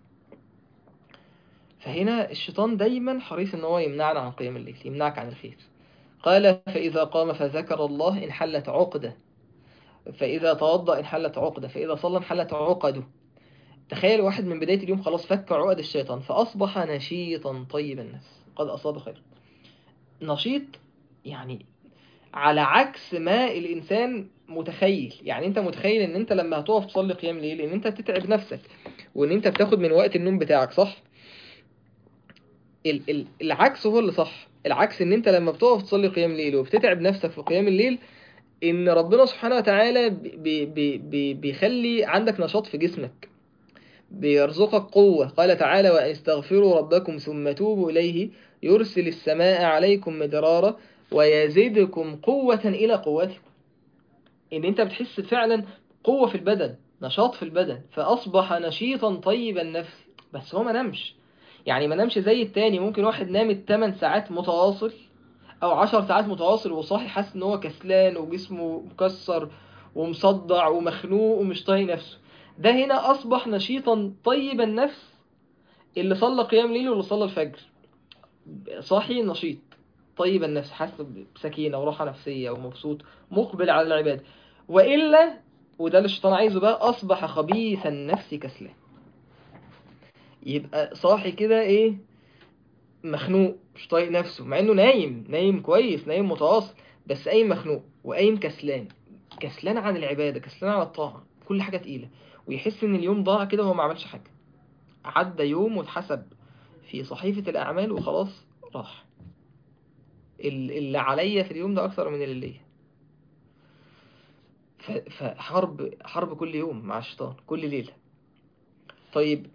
فهنا الشيطان دايما حريص ان هو يمنعنا عن قيام الليل يمنعك عن الخير قال فإذا قام فذكر الله انحلت عقدة فإذا توضأ انحلت عقدة فإذا صلى انحلت عقده تخيل واحد من بداية اليوم خلاص فك عقد الشيطان فأصبح نشيطا طيب النفس قد أصاب خير نشيط يعني على عكس ما الإنسان متخيل يعني أنت متخيل إن أنت لما هتقف تصلي قيام ليل إن أنت تتعب نفسك وإن أنت بتاخد من وقت النوم بتاعك صح؟ ال- ال- العكس هو اللي صح العكس ان انت لما بتقف تصلي قيام ليل وبتتعب نفسك في قيام الليل ان ربنا سبحانه وتعالى بي بي بي بيخلي عندك نشاط في جسمك بيرزقك قوة قال تعالى وأن استغفروا ربكم ثم توبوا إليه يرسل السماء عليكم مدرارا ويزيدكم قوة إلى قوتكم إن أنت بتحس فعلا قوة في البدن نشاط في البدن فأصبح نشيطا طيب النفس بس هو ما نامش يعني ما نامش زي التاني ممكن واحد نام 8 ساعات متواصل او 10 ساعات متواصل وصاحي حاسس ان هو كسلان وجسمه مكسر ومصدع ومخنوق ومش طايق نفسه ده هنا اصبح نشيطا طيب النفس اللي صلى قيام ليل واللي صلى الفجر صاحي نشيط طيب النفس حاسس بسكينه وراحه نفسيه ومبسوط مقبل على العباده والا وده اللي الشيطان عايزه بقى اصبح خبيث النفس كسلان يبقى صاحي كده ايه مخنوق مش طايق نفسه مع انه نايم نايم كويس نايم متواصل بس قايم مخنوق وقايم كسلان كسلان عن العبادة كسلان عن الطاعة كل حاجة تقيلة ويحس ان اليوم ضاع كده وهو ما عملش حاجة عدى يوم واتحسب في صحيفة الأعمال وخلاص راح ال- اللي عليا في اليوم ده أكثر من اللي ليا ف- فحرب حرب كل يوم مع الشيطان كل ليلة طيب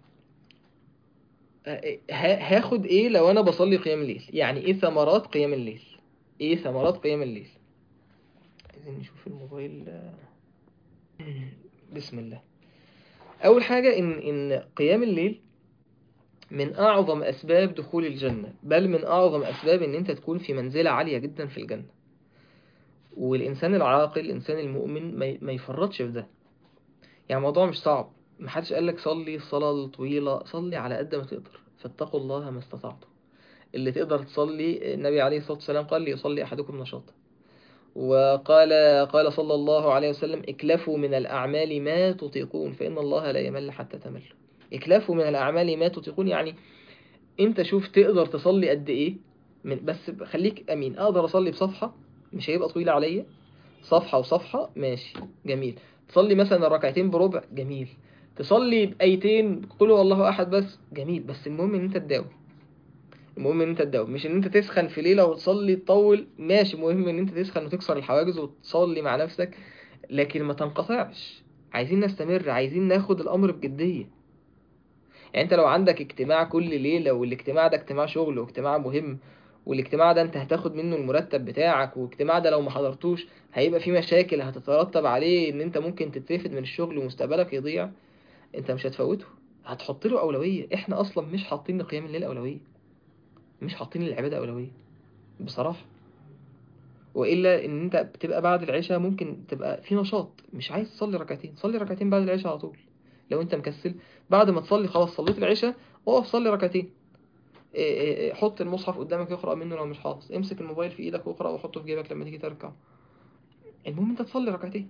ه- هاخد ايه لو انا بصلي قيام الليل يعني ايه ثمرات قيام الليل ايه ثمرات قيام الليل عايزين نشوف الموبايل آه. بسم الله اول حاجة ان ان قيام الليل من اعظم اسباب دخول الجنة بل من اعظم اسباب ان انت تكون في منزلة عالية جدا في الجنة والانسان العاقل الانسان المؤمن ما ي- ما يفرطش في ده يعني الموضوع مش صعب محدش قالك صلي الصلاة الطويلة صلي على قد ما تقدر فاتقوا الله ما استطعتم اللي تقدر تصلي النبي عليه الصلاة والسلام قال ليصلي أحدكم نشاطا وقال قال صلى الله عليه وسلم اكلفوا من الأعمال ما تطيقون فإن الله لا يمل حتى تمل اكلفوا من الأعمال ما تطيقون يعني انت شوف تقدر تصلي قد ايه من بس خليك امين اقدر اصلي بصفحة مش هيبقى طويلة عليا صفحة وصفحة ماشي جميل تصلي مثلا ركعتين بربع جميل تصلي بآيتين قل هو الله أحد بس جميل بس المهم إن أنت تداوم المهم إن أنت تداوم مش إن أنت تسخن في ليلة وتصلي تطول ماشي مهم إن أنت تسخن وتكسر الحواجز وتصلي مع نفسك لكن ما تنقطعش عايزين نستمر عايزين ناخد الأمر بجدية يعني أنت لو عندك اجتماع كل ليلة والاجتماع ده اجتماع شغل واجتماع مهم والاجتماع ده انت هتاخد منه المرتب بتاعك والاجتماع ده لو ما حضرتوش هيبقى في مشاكل هتترتب عليه ان انت ممكن تترفد من الشغل ومستقبلك يضيع انت مش هتفوته هتحط له اولويه احنا اصلا مش حاطين لقيام الليل اولويه مش حاطين للعباده اولويه بصراحه والا ان انت بتبقى بعد العشاء ممكن تبقى في نشاط مش عايز تصلي ركعتين صلي ركعتين بعد العشاء على طول لو انت مكسل بعد ما تصلي خلاص صليت العشاء اقف صلي ركعتين إيه إيه إيه، حط المصحف قدامك اقرا منه لو مش حافظ امسك الموبايل في ايدك واقرا وحطه في جيبك لما تيجي تركع المهم انت تصلي ركعتين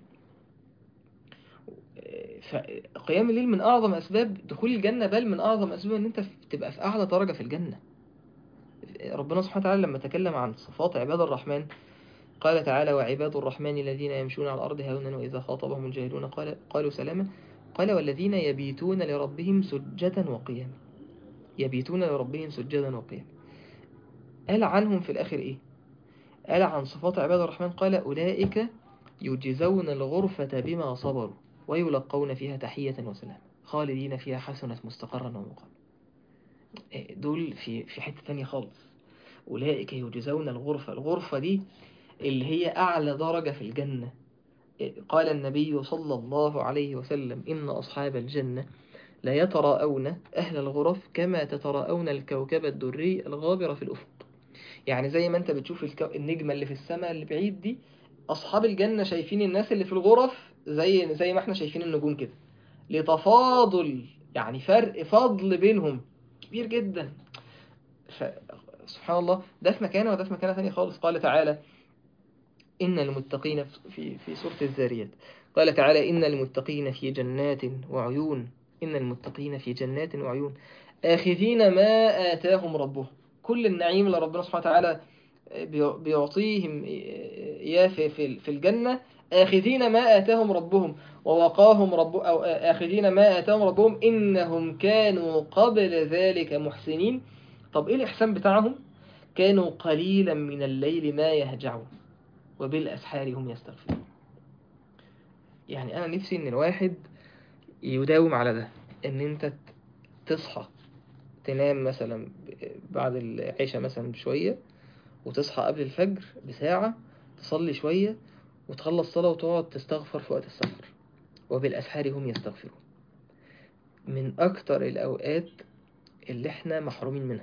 إيه، فقيام الليل من اعظم اسباب دخول الجنه بل من اعظم اسباب ان انت تبقى في اعلى درجه في الجنه ربنا سبحانه وتعالى لما تكلم عن صفات عباد الرحمن قال تعالى وعباد الرحمن الذين يمشون على الأرض هونا وإذا خاطبهم الجاهلون قال قالوا سلاما قال والذين يبيتون لربهم سجدا وقياما يبيتون لربهم سجدا وقياما قال عنهم في الآخر إيه قال عن صفات عباد الرحمن قال أولئك يجزون الغرفة بما صبروا ويلقون فيها تحية وسلام خالدين فيها حسنت مستقرا ومقاما دول في في حتة تانية خالص أولئك يجزون الغرفة الغرفة دي اللي هي أعلى درجة في الجنة قال النبي صلى الله عليه وسلم إن أصحاب الجنة لا يتراءون أهل الغرف كما تتراءون الكوكب الدري الغابر في الأفق يعني زي ما أنت بتشوف الكو... النجمة اللي في السماء اللي بعيد دي أصحاب الجنة شايفين الناس اللي في الغرف زي زي ما احنا شايفين النجوم كده لتفاضل يعني فرق فضل بينهم كبير جدا ف... سبحان الله ده في مكانه وده في مكانه ثانية خالص قال تعالى إن المتقين في في سورة الذاريات قال تعالى إن المتقين في جنات وعيون إن المتقين في جنات وعيون آخذين ما آتاهم ربهم كل النعيم اللي ربنا سبحانه وتعالى بيعطيهم إياه في في الجنة آخذين ما آتاهم ربهم ووقاهم رب أو آخذين ما آتاهم ربهم إنهم كانوا قبل ذلك محسنين طب إيه الإحسان بتاعهم كانوا قليلا من الليل ما يهجعون وبالأسحار هم يستغفرون يعني أنا نفسي إن الواحد يداوم على ده إن أنت تصحى تنام مثلا بعد العشاء مثلا بشوية وتصحى قبل الفجر بساعة تصلي شوية وتخلص صلاة وتقعد تستغفر في وقت السفر وبالأسحار هم يستغفرون من أكتر الأوقات اللي احنا محرومين منها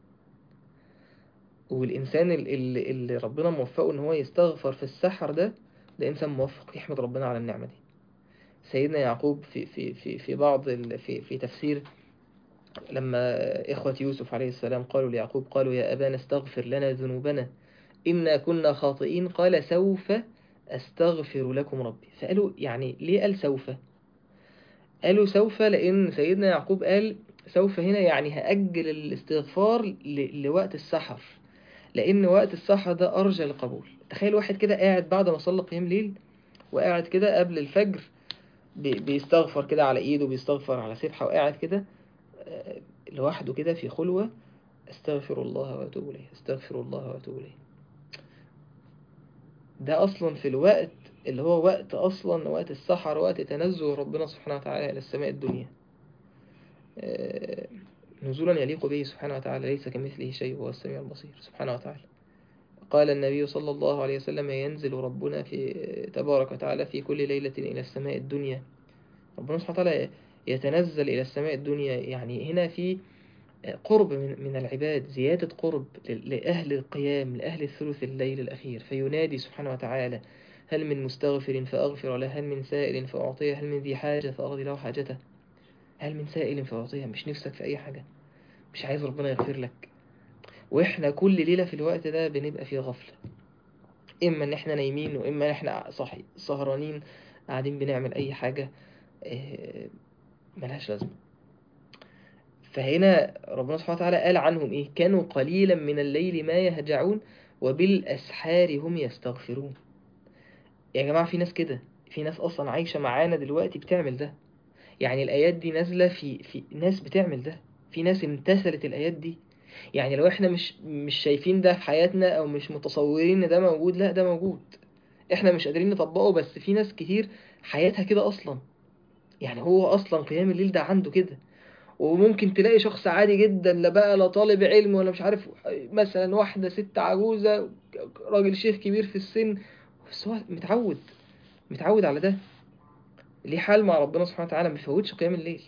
والإنسان اللي, اللي ربنا موفقه إن هو يستغفر في السحر ده ده إنسان موفق يحمد ربنا على النعمة دي سيدنا يعقوب في في في في بعض في في تفسير لما إخوة يوسف عليه السلام قالوا ليعقوب قالوا يا أبانا استغفر لنا ذنوبنا إنا كنا خاطئين قال سوف أستغفر لكم ربي فقالوا يعني ليه قال سوف قالوا سوف لأن سيدنا يعقوب قال سوف هنا يعني هأجل الاستغفار لوقت السحر لأن وقت السحر ده أرجى القبول تخيل واحد كده قاعد بعد ما صلى قيام ليل وقاعد كده قبل الفجر بيستغفر كده على ايده بيستغفر على سبحة وقاعد كده لوحده كده في خلوة استغفر الله واتوب اليه استغفر الله واتوب اليه ده اصلا في الوقت اللي هو وقت اصلا وقت السحر وقت تنزل ربنا سبحانه وتعالى الى السماء الدنيا نزولا يليق به سبحانه وتعالى ليس كمثله شيء وهو السميع البصير سبحانه وتعالى قال النبي صلى الله عليه وسلم ينزل ربنا في تبارك وتعالى في كل ليلة إلى السماء الدنيا ربنا سبحانه وتعالى يتنزل إلى السماء الدنيا يعني هنا في قرب من من العباد زيادة قرب لأهل القيام لأهل الثلث الليل الأخير فينادي سبحانه وتعالى هل من مستغفر فأغفر له هل من سائل فأعطيه هل من ذي حاجة فأقضي له حاجته هل من سائل فأعطيه مش نفسك في أي حاجة مش عايز ربنا يغفر لك واحنا كل ليلة في الوقت ده بنبقى في غفلة اما ان احنا نايمين واما ان احنا صاحي سهرانين قاعدين بنعمل اي حاجة ملهاش لازمة فهنا ربنا سبحانه وتعالى قال عنهم ايه كانوا قليلا من الليل ما يهجعون وبالاسحار هم يستغفرون يا جماعة في ناس كده في ناس اصلا عايشة معانا دلوقتي بتعمل ده يعني الايات دي نازلة في في ناس بتعمل ده في ناس امتثلت الايات دي يعني لو احنا مش مش شايفين ده في حياتنا او مش متصورين ان ده موجود لا ده موجود احنا مش قادرين نطبقه بس في ناس كتير حياتها كده اصلا يعني هو اصلا قيام الليل ده عنده كده وممكن تلاقي شخص عادي جدا لا بقى لا طالب علم ولا مش عارف مثلا واحدة ست عجوزة راجل شيخ كبير في السن بس هو متعود متعود على ده ليه حال مع ربنا سبحانه وتعالى ما بيفوتش قيام الليل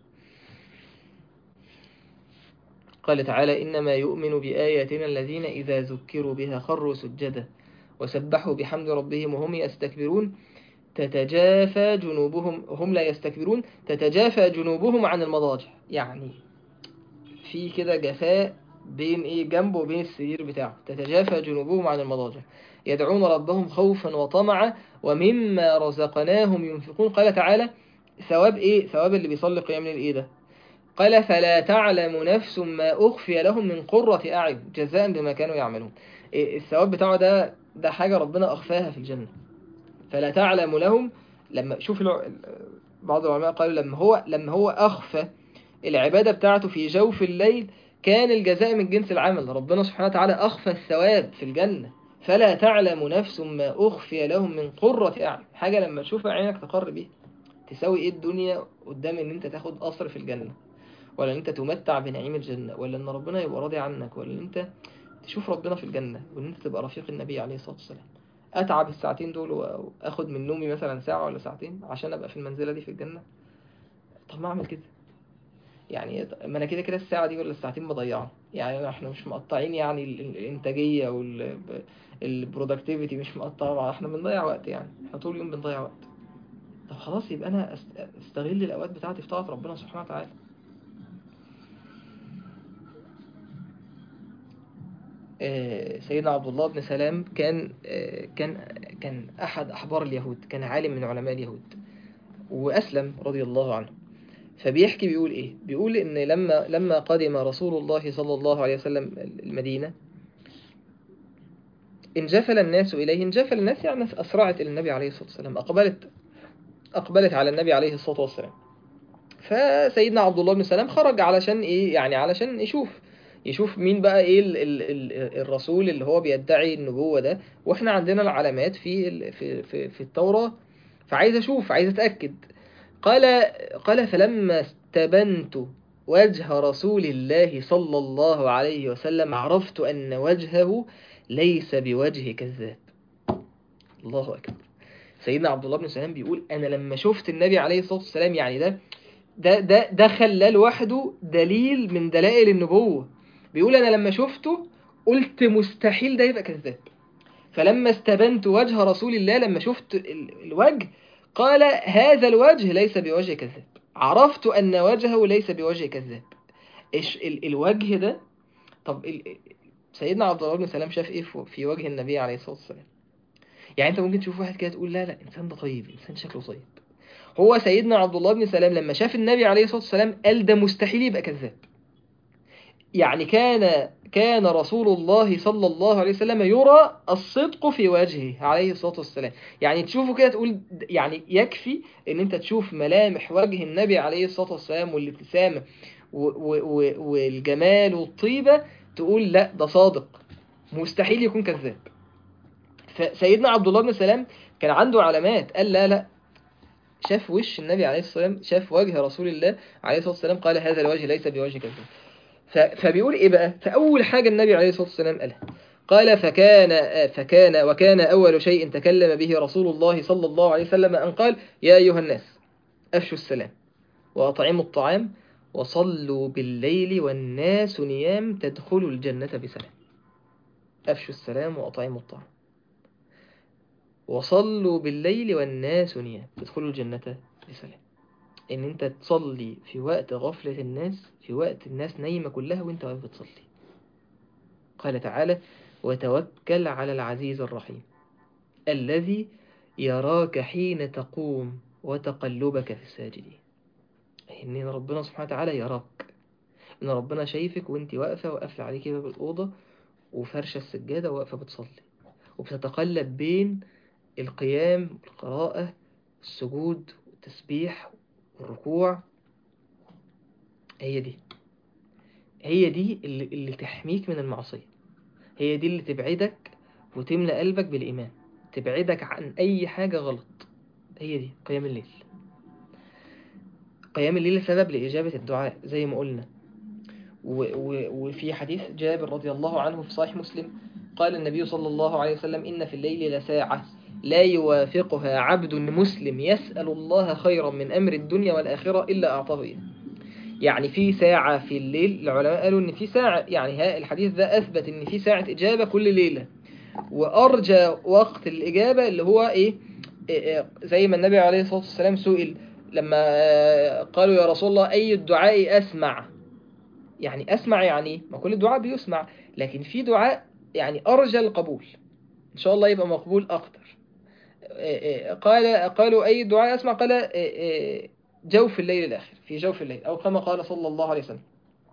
قال تعالى إنما يؤمن بآياتنا الذين إذا ذكروا بها خروا سجدا وسبحوا بحمد ربهم وهم يستكبرون تتجافى جنوبهم هم لا يستكبرون تتجافى جنوبهم عن المضاجع يعني في كده جفاء بين ايه جنبه وبين السرير بتاعه تتجافى جنوبهم عن المضاجع يدعون ربهم خوفا وطمعا ومما رزقناهم ينفقون قال تعالى ثواب ايه ثواب اللي بيصلي قيام الليل ايه ده قال فلا تعلم نفس ما أخفي لهم من قرة أعين جزاء بما كانوا يعملون إيه الثواب بتاعه ده ده حاجة ربنا أخفاها في الجنة فلا تعلم لهم لما شوف الع... بعض العلماء قالوا لما هو لما هو أخفى العبادة بتاعته في جوف الليل كان الجزاء من جنس العمل ربنا سبحانه وتعالى أخفى الثواب في الجنة فلا تعلم نفس ما أخفي لهم من قرة أعين حاجة لما تشوفها عينك تقر بيها تساوي إيه الدنيا قدام إن أنت تاخد قصر في الجنة ولا إن أنت تمتع بنعيم الجنة ولا إن ربنا يبقى راضي عنك ولا إن أنت تشوف ربنا في الجنة وإن أنت تبقى رفيق النبي عليه الصلاة والسلام أتعب الساعتين دول وأخد من نومي مثلا ساعة ولا ساعتين عشان أبقى في المنزلة دي في الجنة طب ما أعمل كده يعني ما انا كده كده الساعة دي ولا الساعتين بضيعها يعني احنا مش مقطعين يعني ال- ال- الانتاجية والبرودكتيفيتي مش مقطعة احنا بنضيع وقت يعني احنا طول اليوم بنضيع وقت طب خلاص يبقى انا أست- استغل الاوقات بتاعتي في طاعة ربنا سبحانه وتعالى آه، سيدنا عبد الله بن سلام كان آه، كان كان احد احبار اليهود كان عالم من علماء اليهود واسلم رضي الله عنه فبيحكي بيقول ايه بيقول ان لما لما قدم رسول الله صلى الله عليه وسلم المدينة انجفل الناس إليه انجفل الناس يعني أسرعت إلى النبي عليه الصلاة والسلام أقبلت أقبلت على النبي عليه الصلاة والسلام فسيدنا عبد الله بن سلام خرج علشان إيه يعني علشان يشوف يشوف مين بقى إيه ال ال ال الرسول اللي هو بيدعي النبوة ده وإحنا عندنا العلامات في ال- في في, في التوراة فعايز أشوف عايز أتأكد قال قال فلما استبنت وجه رسول الله صلى الله عليه وسلم عرفت أن وجهه ليس بوجه كذاب الله أكبر سيدنا عبد الله بن سلام بيقول أنا لما شفت النبي عليه الصلاة والسلام يعني ده ده ده ده خلاه لوحده دليل من دلائل النبوة بيقول أنا لما شفته قلت مستحيل ده يبقى كذاب فلما استبنت وجه رسول الله لما شفت ال- الوجه قال هذا الوجه ليس بوجه كذاب عرفت أن وجهه ليس بوجه كذاب إيش ال الوجه ده طب ال سيدنا عبد الله بن سلام شاف ايه في- في وجه النبي عليه الصلاة والسلام يعني انت ممكن تشوف واحد كده تقول لا لا انسان ده طيب انسان شكله طيب هو سيدنا عبد الله بن سلام لما شاف النبي عليه الصلاة والسلام قال ده مستحيل يبقى كذاب يعني كان كان رسول الله صلى الله عليه وسلم يرى الصدق في وجهه عليه الصلاة والسلام يعني تشوفه كده تقول يعني يكفي ان انت تشوف ملامح وجه النبي عليه الصلاة والسلام والابتسامة و- و- و- والجمال والطيبة تقول لا ده صادق مستحيل يكون كذاب فسيدنا عبد الله بن سلام كان عنده علامات قال لا لا شاف وش النبي عليه الصلاة والسلام شاف وجه رسول الله عليه الصلاة والسلام قال هذا الوجه ليس بوجه كذاب ف- فبيقول ايه بقى فاول حاجه النبي عليه الصلاه والسلام قالها قال فكان فكان وكان اول شيء تكلم به رسول الله صلى الله عليه وسلم ان قال يا ايها الناس افشوا السلام واطعموا الطعام وصلوا بالليل والناس نيام تدخلوا الجنه بسلام افشوا السلام واطعموا الطعام وصلوا بالليل والناس نيام تدخلوا الجنه بسلام ان انت تصلي في وقت غفلة الناس في وقت الناس نايمة كلها وانت واقف بتصلي قال تعالى وتوكل على العزيز الرحيم الذي يراك حين تقوم وتقلبك في الساجدين ان ربنا سبحانه وتعالى يراك ان ربنا شايفك وانت واقفة وقافلة عليك باب الأوضة وفرشة السجادة وواقفة بتصلي وبتتقلب بين القيام والقراءة السجود والتسبيح والركوع هي دي هي دي اللي, اللي تحميك من المعصية هي دي اللي تبعدك وتملأ قلبك بالإيمان تبعدك عن أي حاجة غلط هي دي قيام الليل قيام الليل سبب لإجابة الدعاء زي ما قلنا و و وفي حديث جابر رضي الله عنه في صحيح مسلم قال النبي صلى الله عليه وسلم إن في الليل لساعة لا يوافقها عبد مسلم يسأل الله خيرا من أمر الدنيا والآخرة إلا أعطاه إياه يعني في ساعة في الليل العلماء قالوا إن في ساعة يعني ها الحديث ده أثبت إن في ساعة إجابة كل ليلة وأرجى وقت الإجابة اللي هو إيه إيه إيه زي ما النبي عليه الصلاة والسلام سئل لما آه، قالوا يا رسول الله أي الدعاء أسمع يعني أسمع يعني إيه؟ ما كل الدعاء بيسمع لكن في دعاء يعني أرجى القبول إن شاء الله يبقى مقبول أكتر قال قالوا أي دعاء أسمع قال جوف الليل الآخر في جوف الليل أو كما قال صلى الله عليه وسلم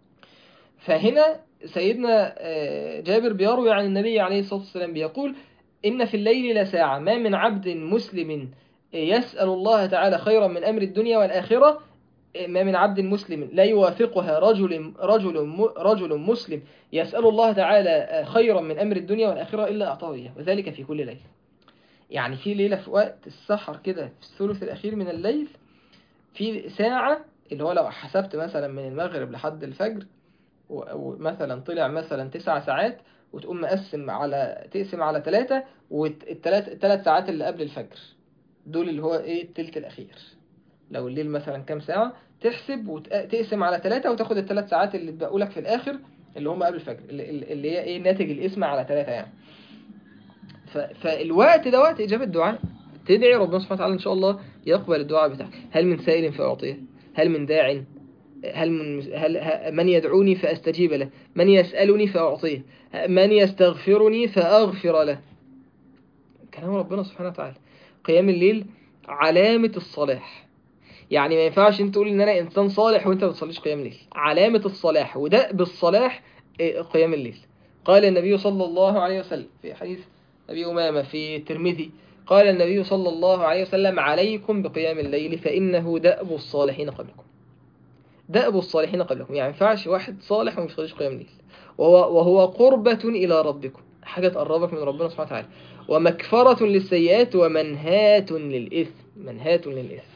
فهنا سيدنا آه، جابر بيروي عن النبي عليه الصلاة والسلام بيقول إن في الليل لساعة ما من عبد مسلم يسأل الله تعالى خيرا من أمر الدنيا والآخرة ما من عبد مسلم لا يوافقها رجل رجل رجل مسلم يسأل الله تعالى خيرا من أمر الدنيا والآخرة إلا أعطاه إياه وذلك في كل ليلة يعني في ليلة في وقت السحر كده في الثلث الأخير من الليل في ساعة اللي هو لو حسبت مثلا من المغرب لحد الفجر ومثلا طلع مثلا تسع ساعات وتقوم مقسم على تقسم على ثلاثة والثلاث الثلاث ساعات اللي قبل الفجر دول اللي هو ايه التلت الأخير لو الليل مثلا كام ساعة تحسب وتقسم على ثلاثة وتاخد الثلاث ساعات اللي اتبقوا لك في الآخر اللي هم قبل الفجر اللي اللي هي ايه ناتج القسمة على ثلاثة يعني ف... فالوقت ده وقت إجابة الدعاء تدعي ربنا سبحانه وتعالى إن شاء الله يقبل الدعاء بتاعك هل من سائل فأعطيه هل من داع هل من هل ه- من يدعوني فأستجيب له من يسألني فأعطيه من يستغفرني فأغفر له كلام ربنا سبحانه وتعالى قيام الليل علامة الصلاح يعني ما ينفعش انت تقول ان انا انسان صالح وانت ما بتصليش قيام الليل علامة الصلاح وده بالصلاح إيه، قيام الليل قال النبي صلى الله عليه وسلم في حديث أبي أمامة في الترمذي قال النبي صلى الله عليه وسلم عليكم بقيام الليل فإنه دأب الصالحين قبلكم دأب الصالحين قبلكم يعني ما ينفعش واحد صالح وما يصليش قيام الليل وهو, وهو قربة إلى ربكم حاجة تقربك من ربنا سبحانه وتعالى ومكفرة للسيئات ومنهاة للإثم منهاة للإثم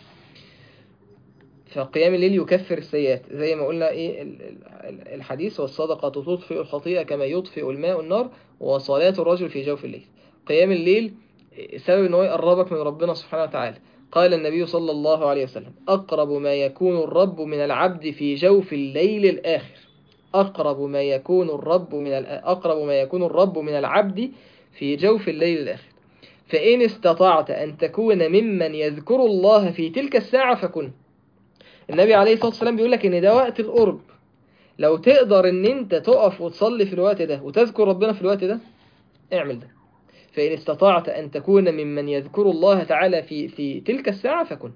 فقيام الليل يكفر السيئات زي ما قلنا ايه ال- ال- الحديث والصدقة تطفئ الخطيئة كما يطفئ الماء النار وصلاة الرجل في جوف الليل قيام الليل سبب ان هو يقربك من ربنا سبحانه وتعالى قال النبي صلى الله عليه وسلم أقرب ما يكون الرب من العبد في جوف الليل الآخر أقرب ما يكون الرب من ال- أقرب ما يكون الرب من العبد في جوف الليل الآخر فإن استطعت أن تكون ممن يذكر الله في تلك الساعة فكن النبي عليه الصلاة والسلام بيقول لك إن ده وقت القرب لو تقدر إن أنت تقف وتصلي في الوقت ده وتذكر ربنا في الوقت ده اعمل ده فإن استطعت أن تكون ممن يذكر الله تعالى في في تلك الساعة فكن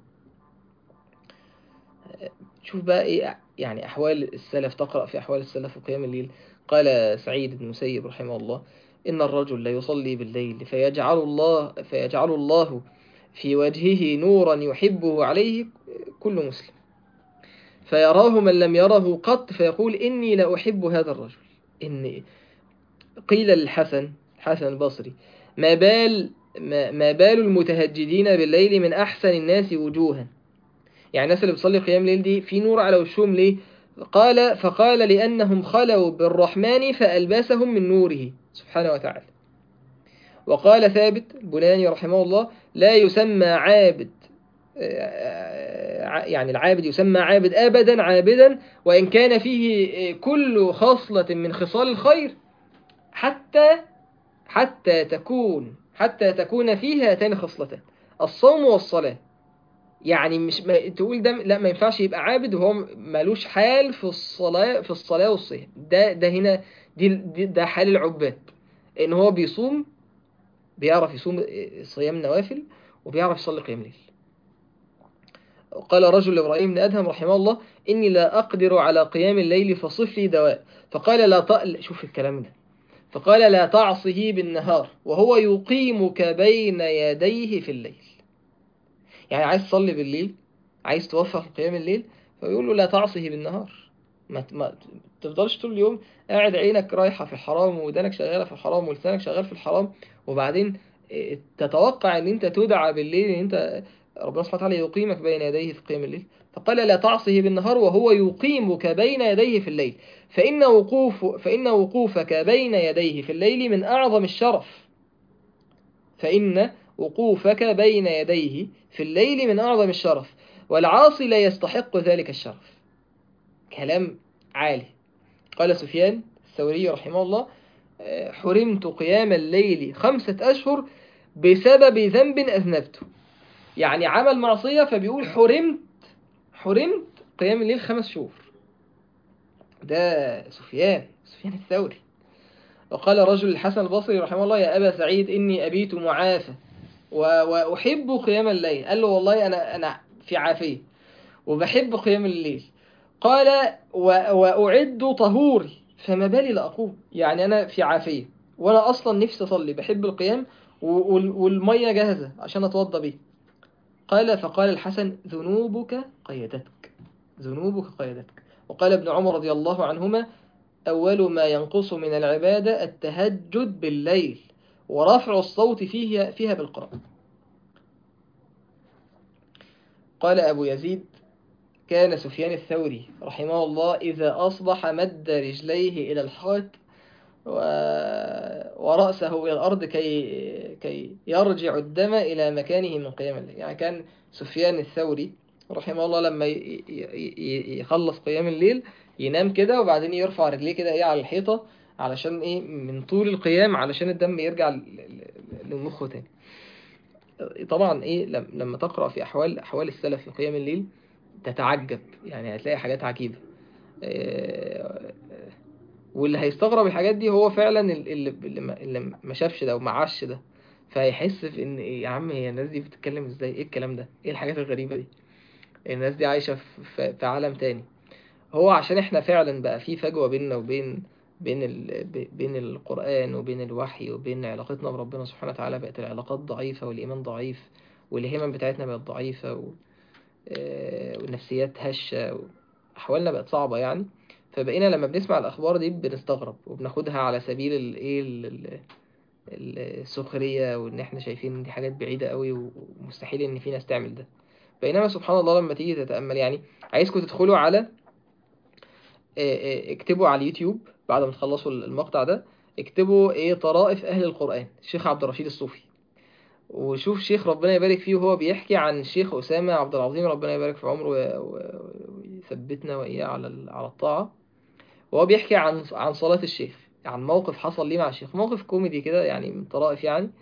شوف بقى إيه يعني أحوال السلف تقرأ في أحوال السلف وقيام الليل قال سعيد بن مسيب رحمه الله إن الرجل لا يصلي بالليل فيجعل الله فيجعل الله في وجهه نورا يحبه عليه كل مسلم فيراه من لم يره قط فيقول إني لا أحب هذا الرجل إني قيل للحسن حسن البصري ما بال ما, ما بال المتهجدين بالليل من أحسن الناس وجوها يعني الناس اللي بتصلي قيام الليل دي في نور على وشهم ليه قال فقال لأنهم خلوا بالرحمن فألبسهم من نوره سبحانه وتعالى وقال ثابت البناني رحمه الله لا يسمى عابد يعني العابد يسمى عابد أبدا عابدا وإن كان فيه كل خصلة من خصال الخير حتى حتى تكون حتى تكون فيه هاتان خصلتان الصوم والصلاة يعني مش ما تقول ده لا ما ينفعش يبقى عابد وهو مالوش حال في الصلاة في الصلاة والصيام ده ده هنا دي, دي ده حال العباد ان هو بيصوم بيعرف يصوم صيام نوافل وبيعرف يصلي قيام ليل قال رجل إبراهيم بن أدهم رحمه الله إني لا أقدر على قيام الليل فصف لي دواء فقال لا تأل شوف الكلام ده فقال لا تعصه بالنهار وهو يقيمك بين يديه في الليل يعني عايز تصلي بالليل عايز توفق قيام الليل فيقول له لا تعصه بالنهار ما ما تفضلش طول اليوم قاعد عينك رايحة في الحرام ودانك شغالة في الحرام ولسانك شغال في الحرام وبعدين تتوقع ان انت تدعى بالليل ان انت ربنا سبحانه وتعالى يقيمك بين يديه في قيام الليل فقال لا تعصه بالنهار وهو يقيمك بين يديه في الليل فإن, وقوف فإن وقوفك بين يديه في الليل من أعظم الشرف فإن وقوفك بين يديه في الليل من أعظم الشرف والعاصي لا يستحق ذلك الشرف كلام عالي قال سفيان الثوري رحمه الله حرمت قيام الليل خمسة أشهر بسبب ذنب أذنبته يعني عمل معصية فبيقول حرمت حرمت قيام الليل خمس شهور ده سفيان سفيان الثوري وقال رجل الحسن البصري رحمه الله يا أبا سعيد إني أبيت معافى وأحب قيام الليل قال له والله أنا, أنا في عافية وبحب قيام الليل قال و... وأعد طهوري فما بالي لا أقوم يعني أنا في عافية وأنا أصلا نفسي أصلي بحب القيام و... وال... والمية جاهزة عشان أتوضى بيه قال فقال الحسن ذنوبك قيدتك ذنوبك قيدتك وقال ابن عمر رضي الله عنهما أول ما ينقص من العبادة التهجد بالليل ورفع الصوت فيه فيها بالقراءة قال أبو يزيد كان سفيان الثوري رحمه الله إذا أصبح مد رجليه إلى الحائط و... ورأسه إلى الأرض كي... كي يرجع الدم إلى مكانه من قيام الليل يعني كان سفيان الثوري رحمه الله لما ي... ي... يخلص قيام الليل ينام كده وبعدين يرفع رجليه كده إيه على الحيطة علشان إيه من طول القيام علشان الدم يرجع ل- ل- لمخه تاني طبعا إيه لم- لما تقرأ في أحوال أحوال السلف في قيام الليل تتعجب يعني هتلاقي حاجات عجيبة آه، واللي هيستغرب الحاجات دي هو فعلا اللي, اللي ما- اللي ما شافش ده وما عاش ده فهيحس في ان إيه يا عم هي الناس دي بتتكلم ازاي ايه الكلام ده ايه الحاجات الغريبة دي الناس دي عايشة في, في, في عالم تاني هو عشان احنا فعلا بقى في فجوة بيننا وبين بين ال... ب- بين القرآن وبين الوحي وبين علاقتنا بربنا سبحانه وتعالى بقت العلاقات ضعيفة والإيمان ضعيف والهمم بتاعتنا بقت ضعيفة و... آه، والنفسيات هشة أحوالنا بقت صعبة يعني فبقينا لما بنسمع الأخبار دي بنستغرب وبناخدها على سبيل الإيه ال- ال- السخرية وإن إحنا شايفين إن دي حاجات بعيدة قوي ومستحيل إن في ناس تعمل ده بينما سبحان الله لما تيجي تتأمل يعني عايزكم تدخلوا على آه، آه، اكتبوا على اليوتيوب بعد ما تخلصوا المقطع ده اكتبوا ايه طرائف أهل القرآن الشيخ عبد الرشيد الصوفي وشوف شيخ ربنا يبارك فيه وهو بيحكي عن الشيخ أسامة عبد العظيم ربنا يبارك في عمره و- و- ويثبتنا وإياه على ال- على الطاعة وهو بيحكي عن عن صلاة الشيخ عن موقف حصل ليه مع الشيخ موقف كوميدي كده يعني من طرائف يعني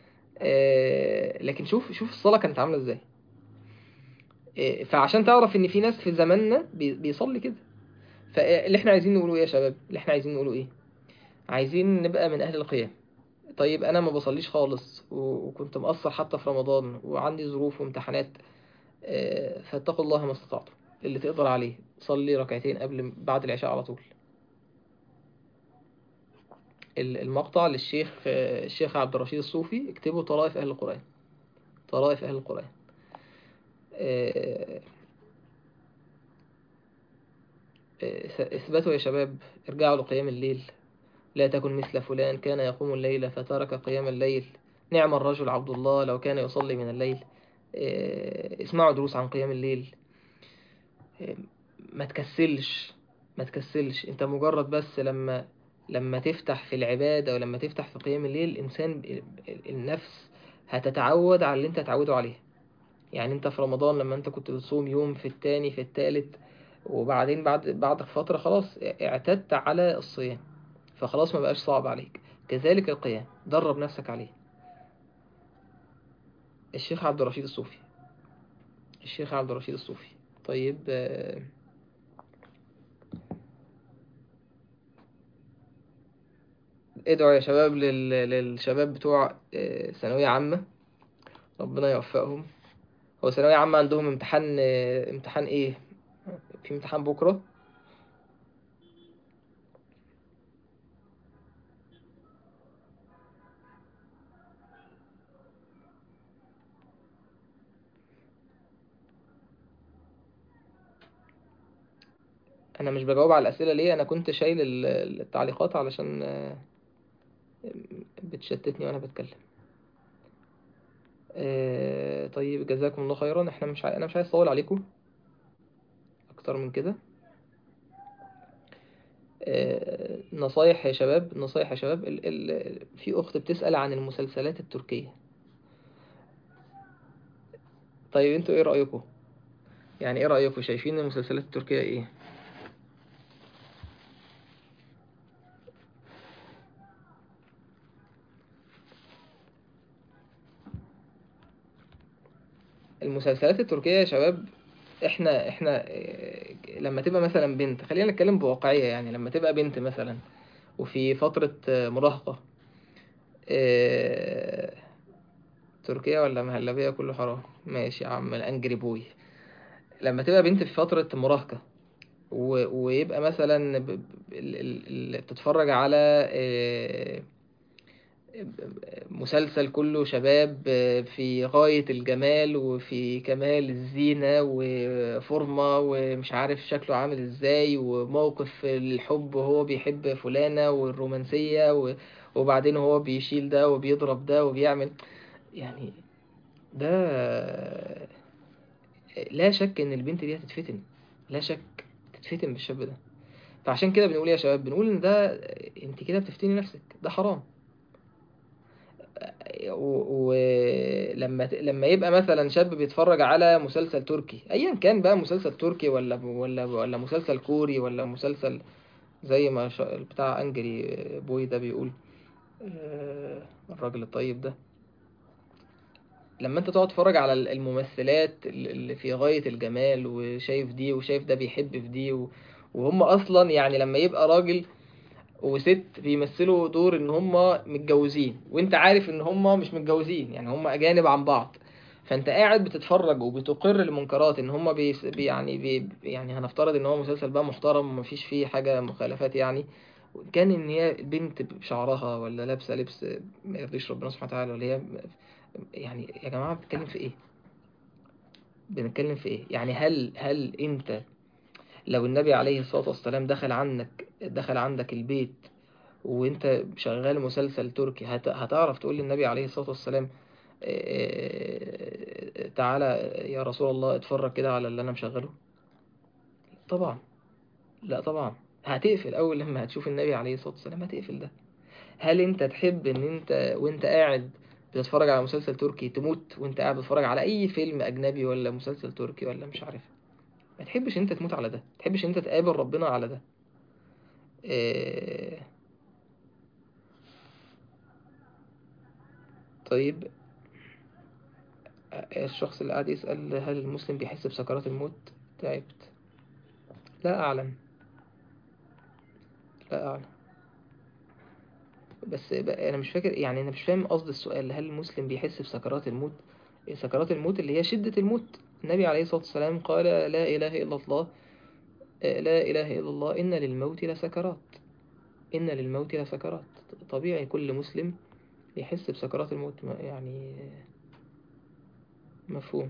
آه، لكن شوف شوف الصلاة كانت عاملة ازاي آه، فعشان تعرف ان في ناس في زماننا بي- بيصلي كده فاللي احنا عايزين نقوله ايه يا شباب اللي احنا عايزين نقوله ايه عايزين نبقى من اهل القيام طيب انا ما بصليش خالص و- وكنت مقصر حتى في رمضان وعندي ظروف وامتحانات آه، فاتقوا الله ما استطعتم اللي تقدر عليه صلي ركعتين قبل بعد العشاء على طول ال- المقطع للشيخ آه، الشيخ عبد الرشيد الصوفي اكتبوا طرائف أهل القرآن طرائف أهل القرآن آه، آه، اثبتوا يا شباب ارجعوا لقيام الليل لا تكن مثل فلان كان يقوم الليل فترك قيام الليل نعم الرجل عبد الله لو كان يصلي من الليل آه، اسمعوا دروس عن قيام الليل آه، ما تكسلش ما تكسلش انت مجرد بس لما لما تفتح في العبادة ولما تفتح في قيام الليل الإنسان ال- ال- النفس هتتعود على اللي انت تعوده عليه يعني انت في رمضان لما انت كنت بتصوم يوم في التاني في التالت وبعدين بعد بعد فترة خلاص اعتدت على الصيام فخلاص ما بقاش صعب عليك كذلك القيام درب نفسك عليه الشيخ عبد الرشيد الصوفي الشيخ عبد الرشيد الصوفي طيب آه، ادعوا يا شباب لل... للشباب بتوع آه، ثانوية عامة ربنا يوفقهم هو ثانوية عامة عندهم امتحان آه، امتحان ايه في امتحان بكرة انا مش بجاوب على الاسئلة ليه انا كنت شايل ال- التعليقات علشان آه، بتشتتني وانا بتكلم آه، طيب جزاكم الله خيرا احنا مش ع... انا مش عايز اطول عليكم اكتر من كده آه، نصايح يا شباب نصايح يا شباب ال... ال... في اخت بتسأل عن المسلسلات التركية طيب انتوا ايه رأيكم يعني ايه رأيكم شايفين المسلسلات التركية ايه المسلسلات التركية يا شباب احنا احنا آه، لما تبقى مثلا بنت خلينا نتكلم بواقعية يعني لما تبقى بنت مثلا وفي فترة آه، مراهقة آه، تركيا ولا مهلبية كله حرام ماشي يا عم الانجري بوي لما تبقى بنت في فترة مراهقة و... ويبقى مثلا ب... ب... ال... ال... ال... بتتفرج على آه، مسلسل كله شباب في غاية الجمال وفي كمال الزينة وفورمة ومش عارف شكله عامل ازاي وموقف الحب وهو بيحب فلانة والرومانسية و- وبعدين هو بيشيل ده وبيضرب ده وبيعمل يعني ده لا شك ان البنت دي هتتفتن لا شك تتفتن بالشاب ده فعشان كده بنقول يا شباب بنقول ان ده انت كده بتفتني نفسك ده حرام ولما لما يبقى مثلا شاب بيتفرج على مسلسل تركي ايا كان بقى مسلسل تركي ولا ولا ولا مسلسل كوري ولا مسلسل زي ما شا- بتاع انجري بوي ده بيقول آه، الراجل الطيب ده لما انت تقعد تتفرج على الممثلات اللي في غاية الجمال وشايف دي وشايف ده بيحب في دي و- وهم اصلا يعني لما يبقى راجل وست بيمثلوا دور ان هم متجوزين وانت عارف ان هم مش متجوزين يعني هم اجانب عن بعض فانت قاعد بتتفرج وبتقر المنكرات ان هم بي بي- يعني بي يعني هنفترض ان هو مسلسل بقى محترم ومفيش فيه حاجة مخالفات يعني كان ان هي بنت بشعرها ولا لابسه لبس ما يرضيش ربنا سبحانه وتعالى ولا هي يعني يا جماعه بنتكلم في ايه بنتكلم في ايه يعني هل هل انت لو النبي عليه الصلاه والسلام دخل عنك دخل عندك البيت وانت شغال مسلسل تركي هت... هتعرف تقول للنبي عليه الصلاه والسلام آه، تعالى يا رسول الله اتفرج كده على اللي انا مشغله طبعا لا طبعا هتقفل اول لما هتشوف النبي عليه الصلاه والسلام هتقفل ده هل انت تحب ان انت وانت قاعد بتتفرج على مسلسل تركي تموت وانت قاعد بتتفرج على اي فيلم اجنبي ولا مسلسل تركي ولا مش عارف ما تحبش انت تموت على ده ما تحبش انت تقابل ربنا على ده اه طيب آه، الشخص اللي قاعد يسأل هل المسلم بيحس بسكرات الموت تعبت لا اعلم لا اعلم بس ب- انا مش فاكر يعني انا مش فاهم قصد السؤال هل المسلم بيحس بسكرات الموت إيه سكرات الموت اللي هي شدة الموت النبي عليه الصلاة والسلام قال لا إله إلا الله لا إله إلا الله إن للموت لسكرات إن للموت لسكرات طبيعي كل مسلم يحس بسكرات الموت ما- يعني مفهوم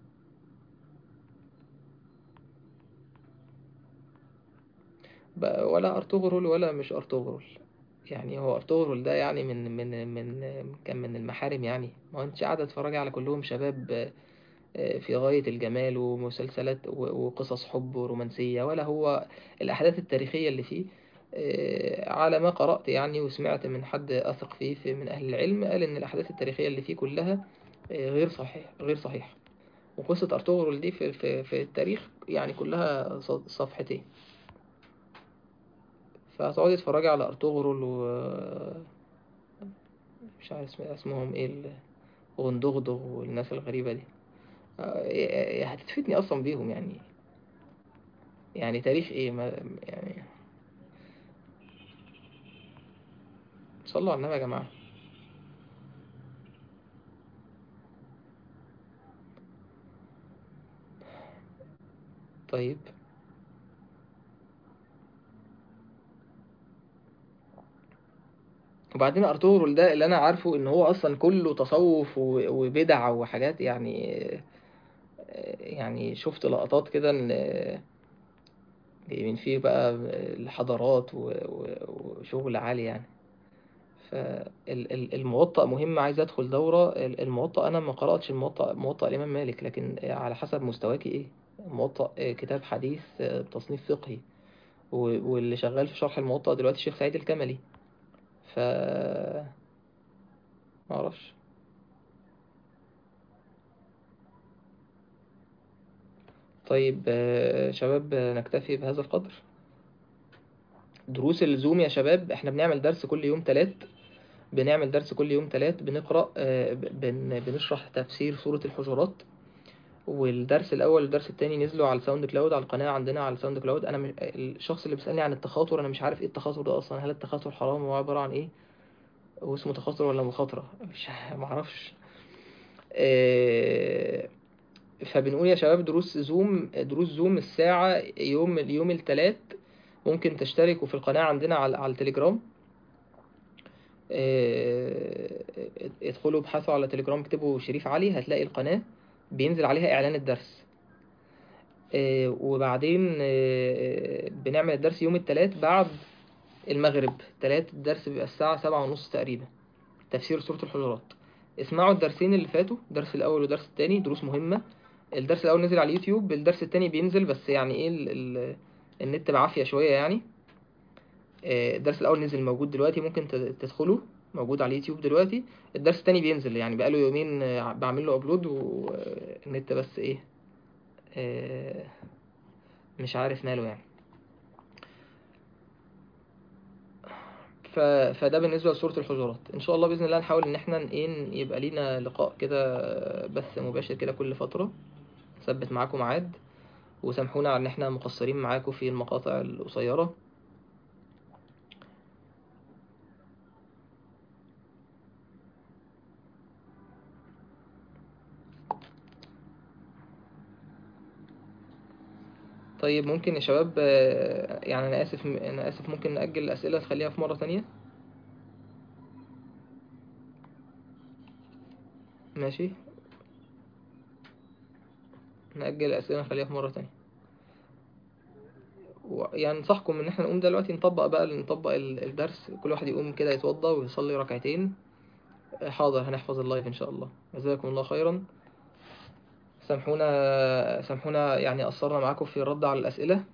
بقى ولا أرطغرل ولا مش أرطغرل يعني هو أرطغرل ده يعني من من من كان من المحارم يعني ما انتش قاعدة تتفرجي على كلهم شباب آه، في غاية الجمال ومسلسلات و- وقصص حب ورومانسية ولا هو الأحداث التاريخية اللي فيه آه، على ما قرأت يعني وسمعت من حد أثق فيه في من أهل العلم قال إن الأحداث التاريخية اللي فيه كلها آه، غير صحيح غير صحيح وقصة أرطغرل دي في, في, في التاريخ يعني كلها ص- صفحتين فهتقعدي تتفرجي على أرطغرل و مش عارف اسم- اسمهم ايه ال- غندغدغ والناس الغريبة دي آه، هتتفتني أصلا بيهم يعني يعني تاريخ ايه ما يعني صلوا على النبي يا جماعة طيب وبعدين ارطغرل ده اللي انا عارفه ان هو اصلا كله تصوف و- وبدع وحاجات يعني يعني شفت لقطات كده ان من فيه بقى الحضارات و- و- وشغل عالي يعني فالموطأ مهم عايز ادخل دورة ال- الموطأ انا ما قرأتش الموطأ موطأ الامام مالك لكن على حسب مستواكي ايه الموطأ كتاب حديث تصنيف فقهي و- واللي شغال في شرح الموطأ دلوقتي الشيخ سعيد الكملي ف معرفش طيب آه، شباب آه، نكتفي بهذا القدر دروس الزوم يا شباب احنا بنعمل درس كل يوم تلات بنعمل درس كل يوم تلات بنقرأ آه، ب- بن بنشرح تفسير سورة الحجرات والدرس الأول والدرس التاني نزلوا على الساوند كلاود على القناة عندنا على الساوند كلاود أنا مش... الشخص اللي بيسألني عن التخاطر أنا مش عارف إيه التخاطر ده أصلا هل التخاطر حرام هو عبارة عن إيه هو اسمه تخاطر ولا مخاطرة مش معرفش آه، فبنقول يا شباب دروس زوم دروس زوم الساعة يوم اليوم التلات ممكن تشتركوا في القناة عندنا على, على التليجرام آه، ادخلوا ابحثوا على تليجرام اكتبوا شريف علي هتلاقي القناة بينزل عليها إعلان الدرس آه، وبعدين آه، بنعمل الدرس يوم التلات بعد المغرب تلات الدرس بيبقى الساعة سبعة ونص تقريبا تفسير سورة الحجرات اسمعوا الدرسين اللي فاتوا الدرس الأول والدرس التاني دروس مهمة الدرس الأول نزل على اليوتيوب الدرس التاني بينزل بس يعني ايه ال ال النت بعافية شوية يعني آه، الدرس الأول نزل موجود دلوقتي ممكن تد- تدخلوا موجود على اليوتيوب دلوقتي الدرس التاني بينزل يعني بقاله يومين آه، بعمل له ابلود والنت بس ايه آه، مش عارف ماله يعني ف... فده بالنسبة لسورة الحجرات ان شاء الله بإذن الله نحاول ان احنا ن- ايه يبقى لينا لقاء كده بث مباشر كده كل فترة نثبت معاكم ميعاد وسامحونا على ان احنا مقصرين معاكم في المقاطع القصيرة طيب ممكن يا شباب آه، يعني انا اسف انا اسف ممكن نأجل الأسئلة نخليها في مرة تانية ماشي نأجل الأسئلة نخليها في مرة تانية و- يعني انصحكم ان احنا نقوم دلوقتي نطبق بقى نطبق ال- الدرس كل واحد يقوم كده يتوضى ويصلي ركعتين آه، حاضر هنحفظ اللايف ان شاء الله جزاكم الله خيرا سامحونا سامحونا يعني قصرنا معاكم في الرد على الأسئلة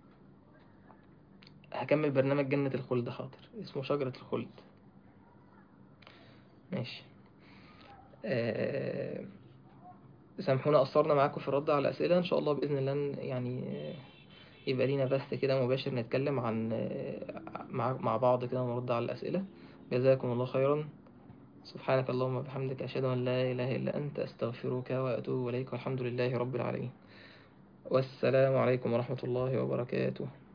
هكمل برنامج جنة الخلد حاضر اسمه شجرة الخلد ماشي آه، سامحونا قصرنا معاكم في الرد على الأسئلة إن شاء الله بإذن الله ن- يعني آه، يبقى لينا بث كده مباشر نتكلم عن آه، مع مع بعض كده ونرد على الأسئلة جزاكم الله خيرا سبحانك اللهم وبحمدك أشهد أن لا إله إلا أنت أستغفرك وأتوب إليك والحمد لله رب العالمين والسلام عليكم ورحمة الله وبركاته